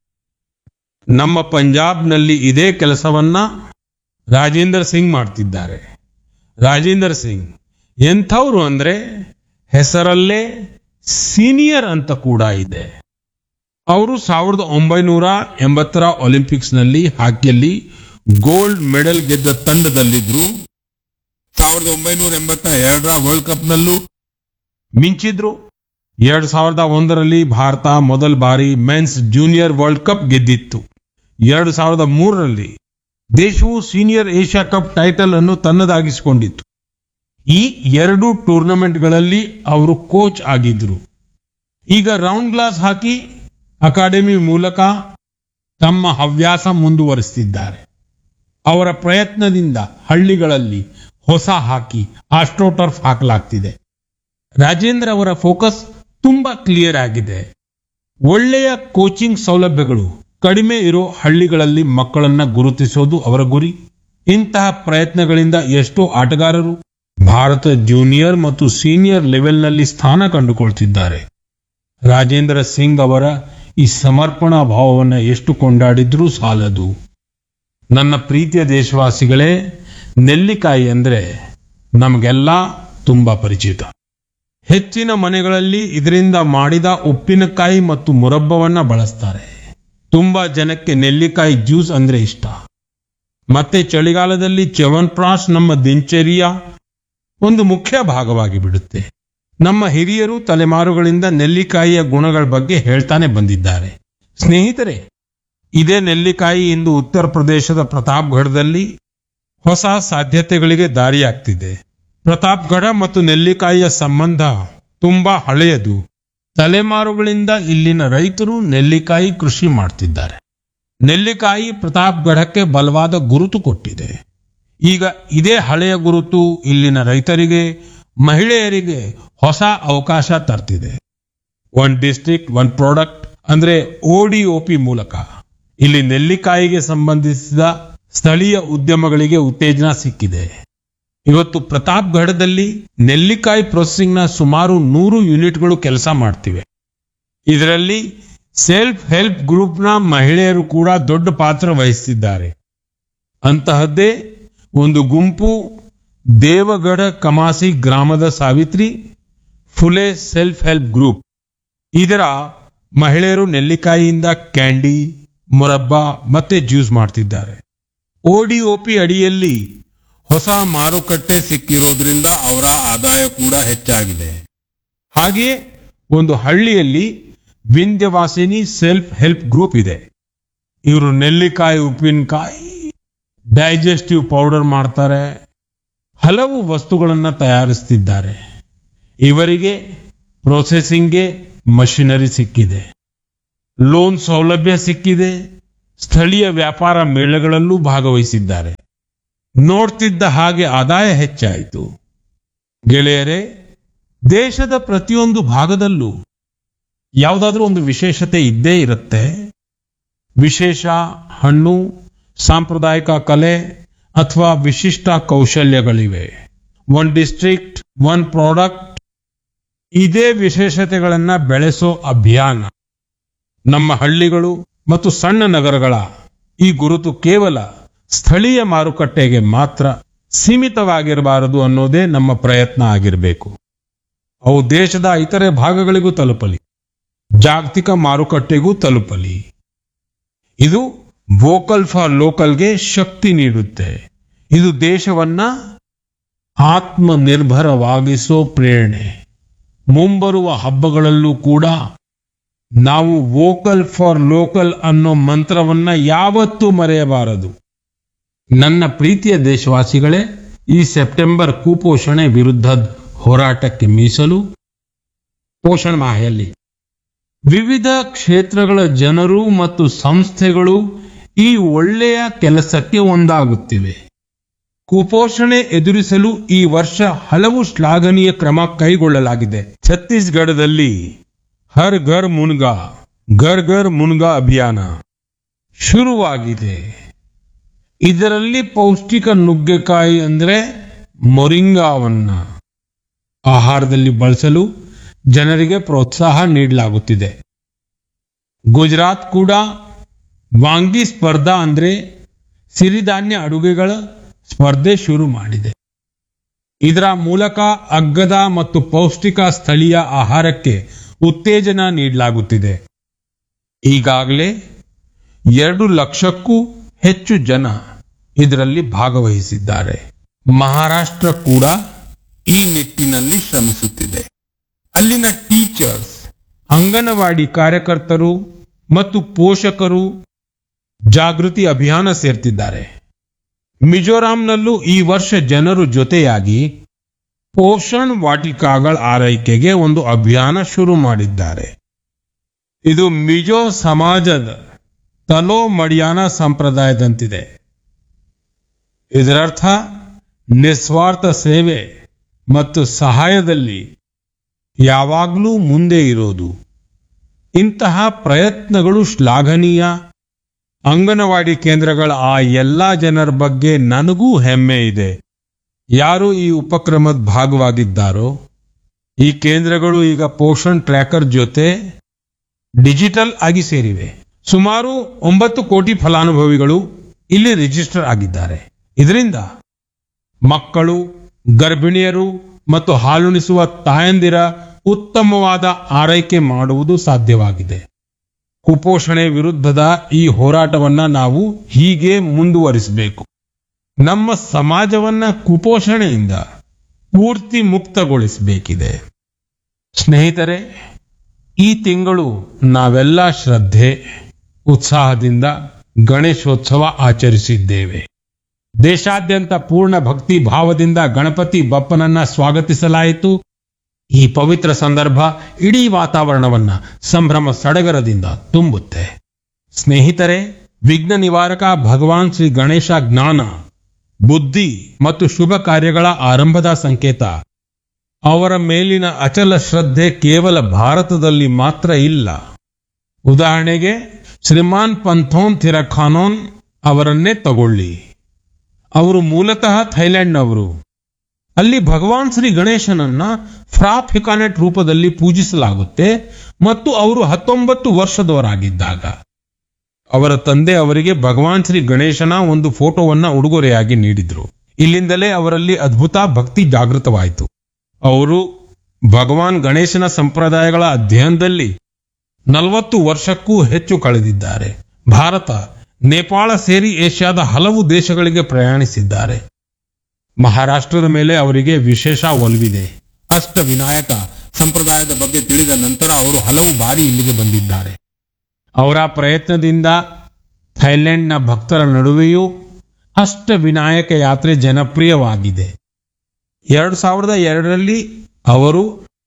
ನಮ್ಮ ಪಂಜಾಬ್ನಲ್ಲಿ ಇದೇ ಕೆಲಸವನ್ನ ರಾಜೇಂದರ್ ಸಿಂಗ್ ಮಾಡ್ತಿದ್ದಾರೆ ರಾಜೇಂದರ್ ಸಿಂಗ್ ಎಂಥವ್ರು ಅಂದ್ರೆ ಹೆಸರಲ್ಲೇ ಸೀನಿಯರ್ ಅಂತ ಕೂಡ ಇದೆ ಅವರು ಸಾವಿರದ ಒಂಬೈನೂರ ಎಂಬತ್ತರ ಒಲಿಂಪಿಕ್ಸ್ನಲ್ಲಿ ಹಾಕಿಯಲ್ಲಿ ಗೋಲ್ಡ್ ಮೆಡಲ್ ಗೆದ್ದ ತಂಡದಲ್ಲಿದ್ರು ಸಾವಿರದ ಒಂಬೈನೂರ ಎಂಬತ್ತ ಎರಡರ ವರ್ಲ್ಡ್ ಕಪ್ನಲ್ಲೂ ಮಿಂಚಿದ್ರು ಎರಡ್ ಸಾವಿರದ ಒಂದರಲ್ಲಿ ಭಾರತ ಮೊದಲ ಬಾರಿ ಮೆನ್ಸ್ ಜೂನಿಯರ್ ವರ್ಲ್ಡ್ ಕಪ್ ಗೆದ್ದಿತ್ತು ಎರಡು ಸಾವಿರದ ಮೂರರಲ್ಲಿ ದೇಶವು ಸೀನಿಯರ್ ಏಷ್ಯಾ ಕಪ್ ಟೈಟಲ್ ಅನ್ನು ತನ್ನದಾಗಿಸಿಕೊಂಡಿತ್ತು ಈ ಎರಡು ಟೂರ್ನಮೆಂಟ್ಗಳಲ್ಲಿ ಅವರು ಕೋಚ್ ಆಗಿದ್ರು ಈಗ ರೌಂಡ್ ಗ್ಲಾಸ್ ಹಾಕಿ ಅಕಾಡೆಮಿ ಮೂಲಕ ತಮ್ಮ ಹವ್ಯಾಸ ಮುಂದುವರಿಸುತ್ತಿದ್ದಾರೆ ಅವರ ಪ್ರಯತ್ನದಿಂದ ಹಳ್ಳಿಗಳಲ್ಲಿ ಹೊಸ ಹಾಕಿ ಆಸ್ಟ್ರೋಟರ್ಫ್ ಹಾಕಲಾಗ್ತಿದೆ ರಾಜೇಂದ್ರ ಅವರ ಫೋಕಸ್ ತುಂಬಾ ಕ್ಲಿಯರ್ ಆಗಿದೆ ಒಳ್ಳೆಯ ಕೋಚಿಂಗ್ ಸೌಲಭ್ಯಗಳು ಕಡಿಮೆ ಇರೋ ಹಳ್ಳಿಗಳಲ್ಲಿ ಮಕ್ಕಳನ್ನ ಗುರುತಿಸೋದು ಅವರ ಗುರಿ ಇಂತಹ ಪ್ರಯತ್ನಗಳಿಂದ ಎಷ್ಟೋ ಆಟಗಾರರು ಭಾರತ ಜೂನಿಯರ್ ಮತ್ತು ಸೀನಿಯರ್ ಲೆವೆಲ್ನಲ್ಲಿ ಸ್ಥಾನ ಕಂಡುಕೊಳ್ತಿದ್ದಾರೆ ರಾಜೇಂದ್ರ ಸಿಂಗ್ ಅವರ ಈ ಸಮರ್ಪಣಾ ಭಾವವನ್ನು ಎಷ್ಟು ಕೊಂಡಾಡಿದ್ರೂ ಸಾಲದು ನನ್ನ ಪ್ರೀತಿಯ ದೇಶವಾಸಿಗಳೇ ನೆಲ್ಲಿಕಾಯಿ ಅಂದ್ರೆ ನಮಗೆಲ್ಲ ತುಂಬಾ ಪರಿಚಿತ ಹೆಚ್ಚಿನ ಮನೆಗಳಲ್ಲಿ ಇದರಿಂದ ಮಾಡಿದ ಉಪ್ಪಿನಕಾಯಿ ಮತ್ತು ಮುರಬ್ಬವನ್ನ ಬಳಸ್ತಾರೆ ತುಂಬಾ ಜನಕ್ಕೆ ನೆಲ್ಲಿಕಾಯಿ ಜ್ಯೂಸ್ ಅಂದ್ರೆ ಇಷ್ಟ ಮತ್ತೆ ಚಳಿಗಾಲದಲ್ಲಿ ಚ್ಯವನ್ಪ್ರಾಶ್ ನಮ್ಮ ದಿನಚರಿಯ ಒಂದು ಮುಖ್ಯ ಭಾಗವಾಗಿ ಬಿಡುತ್ತೆ ನಮ್ಮ ಹಿರಿಯರು ತಲೆಮಾರುಗಳಿಂದ ನೆಲ್ಲಿಕಾಯಿಯ ಗುಣಗಳ ಬಗ್ಗೆ ಹೇಳ್ತಾನೆ ಬಂದಿದ್ದಾರೆ ಸ್ನೇಹಿತರೆ ಇದೇ ನೆಲ್ಲಿಕಾಯಿ ಇಂದು ಉತ್ತರ ಪ್ರದೇಶದ ಪ್ರತಾಪ್ಗಢದಲ್ಲಿ ಹೊಸ ಸಾಧ್ಯತೆಗಳಿಗೆ ದಾರಿಯಾಗ್ತಿದೆ ಪ್ರತಾಪ್ಗಢ ಮತ್ತು ನೆಲ್ಲಿಕಾಯಿಯ ಸಂಬಂಧ ತುಂಬಾ ಹಳೆಯದು ತಲೆಮಾರುಗಳಿಂದ ಇಲ್ಲಿನ ರೈತರು ನೆಲ್ಲಿಕಾಯಿ ಕೃಷಿ ಮಾಡ್ತಿದ್ದಾರೆ ನೆಲ್ಲಿಕಾಯಿ ಪ್ರತಾಪ್ಗಢಕ್ಕೆ ಬಲವಾದ ಗುರುತು ಕೊಟ್ಟಿದೆ ಈಗ ಇದೇ ಹಳೆಯ ಗುರುತು ಇಲ್ಲಿನ ರೈತರಿಗೆ ಮಹಿಳೆಯರಿಗೆ ಹೊಸ ಅವಕಾಶ ತರ್ತಿದೆ ಒನ್ ಡಿಸ್ಟ್ರಿಕ್ಟ್ ಒನ್ ಪ್ರಾಡಕ್ಟ್ ಅಂದ್ರೆ ಓಡಿಒಪಿ ಮೂಲಕ ಇಲ್ಲಿ ನೆಲ್ಲಿಕಾಯಿಗೆ ಸಂಬಂಧಿಸಿದ ಸ್ಥಳೀಯ ಉದ್ಯಮಗಳಿಗೆ ಉತ್ತೇಜನ ಸಿಕ್ಕಿದೆ ಇವತ್ತು ಪ್ರತಾಪ್ಗಢದಲ್ಲಿ ನೆಲ್ಲಿಕಾಯಿ ಪ್ರೊಸೆಸಿಂಗ್ನ ಸುಮಾರು ನೂರು ಯೂನಿಟ್ಗಳು ಕೆಲಸ ಮಾಡ್ತಿವೆ ಇದರಲ್ಲಿ ಸೆಲ್ಫ್ ಹೆಲ್ಪ್ ಗ್ರೂಪ್ನ ಮಹಿಳೆಯರು ಕೂಡ ದೊಡ್ಡ ಪಾತ್ರ ವಹಿಸುತ್ತಿದ್ದಾರೆ ಅಂತಹದ್ದೇ ಒಂದು ಗುಂಪು ದೇವಗಢ ಕಮಾಸಿ ಗ್ರಾಮದ Savitri Phule self help group ಇದರ ಮಹಿಳೆಯರು ನೆಲ್ಲಿಕಾಯಿಯಿಂದ ಕ್ಯಾಂಡಿ ಮುರಬ್ಬ ಮತ್ತೆ ಜ್ಯೂಸ್ ಮಾಡ್ತಿದ್ದಾರೆ ಓಡಿಒಪಿ ಅಡಿಯಲ್ಲಿ ಹೊಸ ಮಾರುಕಟ್ಟೆ ಸಿಕ್ಕಿರೋದ್ರಿಂದ ಅವರ ಆದಾಯ ಕೂಡ ಹೆಚ್ಚಾಗಿದೆ ಹಾಗೆಯೇ ಒಂದು ಹಳ್ಳಿಯಲ್ಲಿ ವಿಂಧ್ಯವಾಸಿನಿ ಸೆಲ್ಫ್ ಹೆಲ್ಪ್ ಗ್ರೂಪ್ ಇದೆ ಇವರು ನೆಲ್ಲಿಕಾಯಿ ಉಪ್ಪಿನಕಾಯಿ ಡೈಜೆಸ್ಟಿವ್ ಪೌಡರ್ ಮಾಡ್ತಾರೆ ಹಲವು ವಸ್ತುಗಳನ್ನು ತಯಾರಿಸ್ತಿದ್ದಾರೆ ಇವರಿಗೆ ಪ್ರೊಸೆಸಿಂಗ್ಗೆ ಮಷಿನರಿ ಸಿಕ್ಕಿದೆ ಲೋನ್ ಸೌಲಭ್ಯ ಸಿಕ್ಕಿದೆ ಸ್ಥಳೀಯ ವ್ಯಾಪಾರ ಮೇಳಗಳಲ್ಲೂ ಭಾಗವಹಿಸಿದ್ದಾರೆ ನೋಡ್ತಿದ್ದ ಹಾಗೆ ಆದಾಯ ಹೆಚ್ಚಾಯಿತು ಗೆಳೆಯರೇ ದೇಶದ ಪ್ರತಿಯೊಂದು ಭಾಗದಲ್ಲೂ ಯಾವುದಾದ್ರೂ ಒಂದು ವಿಶೇಷತೆ ಇದ್ದೇ ಇರುತ್ತೆ ವಿಶೇಷ ಹಣ್ಣು ಸಾಂಪ್ರದಾಯಿಕ ಕಲೆ ಅಥವಾ ವಿಶಿಷ್ಟ ಕೌಶಲ್ಯಗಳಿವೆ ಒನ್ ಡಿಸ್ಟ್ರಿಕ್ಟ್ ಒನ್ ಪ್ರಾಡಕ್ಟ್ ಇದೇ ವಿಶೇಷತೆಗಳನ್ನ ಬೆಳೆಸೋ ಅಭಿಯಾನ ನಮ್ಮ ಹಳ್ಳಿಗಳು ಮತ್ತು ಸಣ್ಣ ನಗರಗಳ ಈ ಗುರುತು ಕೇವಲ ಸ್ಥಳೀಯ ಮಾರುಕಟ್ಟೆಗೆ ಮಾತ್ರ ಸೀಮಿತವಾಗಿರಬಾರದು ಅನ್ನೋದೇ ನಮ್ಮ ಪ್ರಯತ್ನ ಆಗಿರಬೇಕು ಅವು ದೇಶದ ಇತರೆ ಭಾಗಗಳಿಗೂ ತಲುಪಲಿ ಜಾಗತಿಕ ಮಾರುಕಟ್ಟೆಗೂ ತಲುಪಲಿ ಇದು ವೋಕಲ್ ಫಾರ್ ಲೋಕಲ್ಗೆ ಶಕ್ತಿ ನೀಡುತ್ತೆ ಇದು ದೇಶವನ್ನ ಆತ್ಮನಿರ್ಭರವಾಗಿಸೋ ಪ್ರೇರಣೆ ಮುಂಬರುವ ಹಬ್ಬಗಳಲ್ಲೂ ಕೂಡ ನಾವು ವೋಕಲ್ ಫಾರ್ ಲೋಕಲ್ ಅನ್ನೋ ಮಂತ್ರವನ್ನ ಯಾವತ್ತೂ ಮರೆಯಬಾರದು ನನ್ನ ಪ್ರೀತಿಯ ದೇಶವಾಸಿಗಳೇ ಈ ಸೆಪ್ಟೆಂಬರ್ ಕುಪೋಷಣೆ ವಿರುದ್ಧ ಹೋರಾಟಕ್ಕೆ ಮೀಸಲು ಪೋಷಣ ಮಾಹೆಯಲ್ಲಿ ವಿವಿಧ ಕ್ಷೇತ್ರಗಳ ಜನರು ಮತ್ತು ಸಂಸ್ಥೆಗಳು ಈ ಒಳ್ಳೆಯ ಕೆಲಸಕ್ಕೆ ಒಂದಾಗುತ್ತಿವೆ ಕುಪೋಷಣೆ ಎದುರಿಸಲು ಈ ವರ್ಷ ಹಲವು ಶ್ಲಾಘನೀಯ ಕ್ರಮ ಕೈಗೊಳ್ಳಲಾಗಿದೆ ಛತ್ತೀಸ್ಗಢದಲ್ಲಿ ಹರ್ ಘರ್ ಮುನ್ಗಾ ಘರ್ ಘರ್ ಮುನ್ಗಾ ಅಭಿಯಾನ ಶುರುವಾಗಿದೆ ಇದರಲ್ಲಿ ಪೌಷ್ಟಿಕ ನುಗ್ಗೆಕಾಯಿ ಅಂದ್ರೆ ಮೊರಿಂಗಾವನ್ನ ಆಹಾರದಲ್ಲಿ ಬಳಸಲು ಜನರಿಗೆ ಪ್ರೋತ್ಸಾಹ ನೀಡಲಾಗುತ್ತಿದೆ ಗುಜರಾತ್ ಕೂಡ ವಾಂಗಿ ಸ್ಪರ್ಧಾ ಅಂದ್ರೆ ಸಿರಿಧಾನ್ಯ ಅಡುಗೆಗಳ ಸ್ಪರ್ಧೆ ಶುರು ಮಾಡಿದೆ ಇದರ ಮೂಲಕ ಅಗ್ಗದ ಮತ್ತು ಪೌಷ್ಟಿಕ ಸ್ಥಳೀಯ ಆಹಾರಕ್ಕೆ ಉತ್ತೇಜನ ನೀಡಲಾಗುತ್ತಿದೆ ಈಗಾಗಲೇ ಎರಡು ಲಕ್ಷಕ್ಕೂ ಹೆಚ್ಚು ಜನ ಇದರಲ್ಲಿ ಭಾಗವಹಿಸಿದ್ದಾರೆ ಮಹಾರಾಷ್ಟ್ರ ಕೂಡ ಈ ನಿಟ್ಟಿನಲ್ಲಿ ಶ್ರಮಿಸುತ್ತಿದೆ ಅಲ್ಲಿನ ಟೀಚರ್ಸ್ ಅಂಗನವಾಡಿ ಕಾರ್ಯಕರ್ತರು ಮತ್ತು ಪೋಷಕರು ಜಾಗೃತಿ ಅಭಿಯಾನ ಸೇರ್ತಿದ್ದಾರೆ ಮಿಜೋರಾಂನಲ್ಲೂ ಈ ವರ್ಷ ಜನರು ಜೊತೆಯಾಗಿ ಪೋಷಣ್ ವಾಟಿಕಾಗಳ ಆರೈಕೆಗೆ ಒಂದು ಅಭಿಯಾನ ಶುರು ಮಾಡಿದ್ದಾರೆ ಇದು ಮಿಜೋ ಸಮಾಜದ ತಲೋ ಮಡಿಯಾನ ಸಂಪ್ರದಾಯದಂತಿದೆ ಇದರರ್ಥ ನಿಸ್ವಾರ್ಥ ಸೇವೆ ಮತ್ತು ಸಹಾಯದಲ್ಲಿ ಯಾವಾಗಲೂ ಮುಂದೆ ಇರೋದು ಇಂತಹ ಪ್ರಯತ್ನಗಳು ಶ್ಲಾಘನೀಯ ಅಂಗನವಾಡಿ ಕೇಂದ್ರಗಳ ಆ ಎಲ್ಲಾ ಜನರ ಬಗ್ಗೆ ನನಗೂ ಹೆಮ್ಮೆ ಇದೆ ಯಾರು ಈ ಉಪಕ್ರಮದ ಭಾಗವಾಗಿದ್ದಾರೋ ಈ ಕೇಂದ್ರಗಳು ಈಗ ಪೋಷಣ್ ಟ್ರ್ಯಾಕರ್ ಜೊತೆ ಡಿಜಿಟಲ್ ಆಗಿ ಸೇರಿವೆ ಸುಮಾರು ಒಂಬತ್ತು ಕೋಟಿ ಫಲಾನುಭವಿಗಳು ಇಲ್ಲಿ ರಿಜಿಸ್ಟರ್ ಆಗಿದ್ದಾರೆ ಇದರಿಂದ ಮಕ್ಕಳು ಗರ್ಭಿಣಿಯರು ಮತ್ತು ಹಾಲುಣಿಸುವ ತಾಯಂದಿರ ಉತ್ತಮವಾದ ಆರೈಕೆ ಮಾಡುವುದು ಸಾಧ್ಯವಾಗಿದೆ ಕುಪೋಷಣೆ ವಿರುದ್ಧದ ಈ ಹೋರಾಟವನ್ನ ನಾವು ಹೀಗೆ ಮುಂದುವರಿಸಬೇಕು ನಮ್ಮ ಸಮಾಜವನ್ನ ಕುಪೋಷಣೆಯಿಂದ ಪೂರ್ತಿ ಮುಕ್ತಗೊಳಿಸಬೇಕಿದೆ ಸ್ನೇಹಿತರೆ ಈ ತಿಂಗಳು ನಾವೆಲ್ಲ ಶ್ರದ್ಧೆ ಉತ್ಸಾಹದಿಂದ ಗಣೇಶೋತ್ಸವ ಆಚರಿಸಿದ್ದೇವೆ ದೇಶಾದ್ಯಂತ ಪೂರ್ಣ ಭಕ್ತಿ ಭಾವದಿಂದ ಗಣಪತಿ ಬಪ್ಪನನ್ನ ಸ್ವಾಗತಿಸಲಾಯಿತು ಈ ಪವಿತ್ರ ಸಂದರ್ಭ ಇಡೀ ವಾತಾವರಣವನ್ನ ಸಂಭ್ರಮ ಸಡಗರದಿಂದ ತುಂಬುತ್ತೆ ಸ್ನೇಹಿತರೆ ವಿಘ್ನ ನಿವಾರಕ ಭಗವಾನ್ ಶ್ರೀ ಗಣೇಶ ಜ್ಞಾನ ಬುದ್ಧಿ ಮತ್ತು ಶುಭ ಕಾರ್ಯಗಳ ಆರಂಭದ ಸಂಕೇತ ಅವರ ಮೇಲಿನ ಅಚಲ ಶ್ರದ್ಧೆ ಕೇವಲ ಭಾರತದಲ್ಲಿ ಮಾತ್ರ ಇಲ್ಲ ಉದಾಹರಣೆಗೆ ಶ್ರೀಮಾನ್ ಪಂಥೋನ್ ಥಿರಖಾನೋನ್ ಅವರನ್ನೇ ತಗೊಳ್ಳಿ ಅವರು ಮೂಲತಃ ಥೈಲ್ಯಾಂಡ್ನವರು ಅಲ್ಲಿ ಭಗವಾನ್ ಶ್ರೀ ಗಣೇಶನನ್ನ ಫ್ರಾಪ್ ಹಿಕಾನೆಟ್ ರೂಪದಲ್ಲಿ ಪೂಜಿಸಲಾಗುತ್ತೆ ಮತ್ತು ಅವರು ಹತ್ತೊಂಬತ್ತು ವರ್ಷದವರಾಗಿದ್ದಾಗ ಅವರ ತಂದೆ ಅವರಿಗೆ ಭಗವಾನ್ ಶ್ರೀ ಗಣೇಶನ ಒಂದು ಫೋಟೋವನ್ನ ಉಡುಗೊರೆಯಾಗಿ ನೀಡಿದ್ರು ಇಲ್ಲಿಂದಲೇ ಅವರಲ್ಲಿ ಅದ್ಭುತ ಭಕ್ತಿ ಜಾಗೃತವಾಯಿತು ಅವರು ಭಗವಾನ್ ಗಣೇಶನ ಸಂಪ್ರದಾಯಗಳ ಅಧ್ಯಯನದಲ್ಲಿ ನಲವತ್ತು ವರ್ಷಕ್ಕೂ ಹೆಚ್ಚು ಕಳೆದಿದ್ದಾರೆ ಭಾರತ ನೇಪಾಳ ಸೇರಿ ಏಷ್ಯಾದ ಹಲವು ದೇಶಗಳಿಗೆ ಪ್ರಯಾಣಿಸಿದ್ದಾರೆ ಮಹಾರಾಷ್ಟ್ರದ ಮೇಲೆ ಅವರಿಗೆ ವಿಶೇಷ ಒಲವಿದೆ ಅಷ್ಟ ವಿನಾಯಕ ಸಂಪ್ರದಾಯದ ಬಗ್ಗೆ ತಿಳಿದ ನಂತರ ಅವರು ಹಲವು ಬಾರಿ ಇಲ್ಲಿಗೆ ಬಂದಿದ್ದಾರೆ ಅವರ ಪ್ರಯತ್ನದಿಂದ ಥೈಲ್ಯಾಂಡ್ನ ಭಕ್ತರ ನಡುವೆಯೂ ಅಷ್ಟ ವಿನಾಯಕ ಯಾತ್ರೆ ಜನಪ್ರಿಯವಾಗಿದೆ ಎರಡು ಸಾವಿರದ ಎರಡರಲ್ಲಿ ಅವರು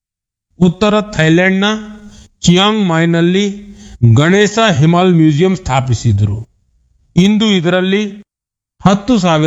ಉತ್ತರ ಥೈಲ್ಯಾಂಡ್ನ ಚಿಯಾಂಗ್ ಮಾಯ್ನಲ್ಲಿ ಗಣೇಶ ಹಿಮಾಲ್ ಮ್ಯೂಸಿಯಂ ಸ್ಥಾಪಿಸಿದರು ಇಂದು ಇದರಲ್ಲಿ ಹತ್ತು ಸಾವಿರ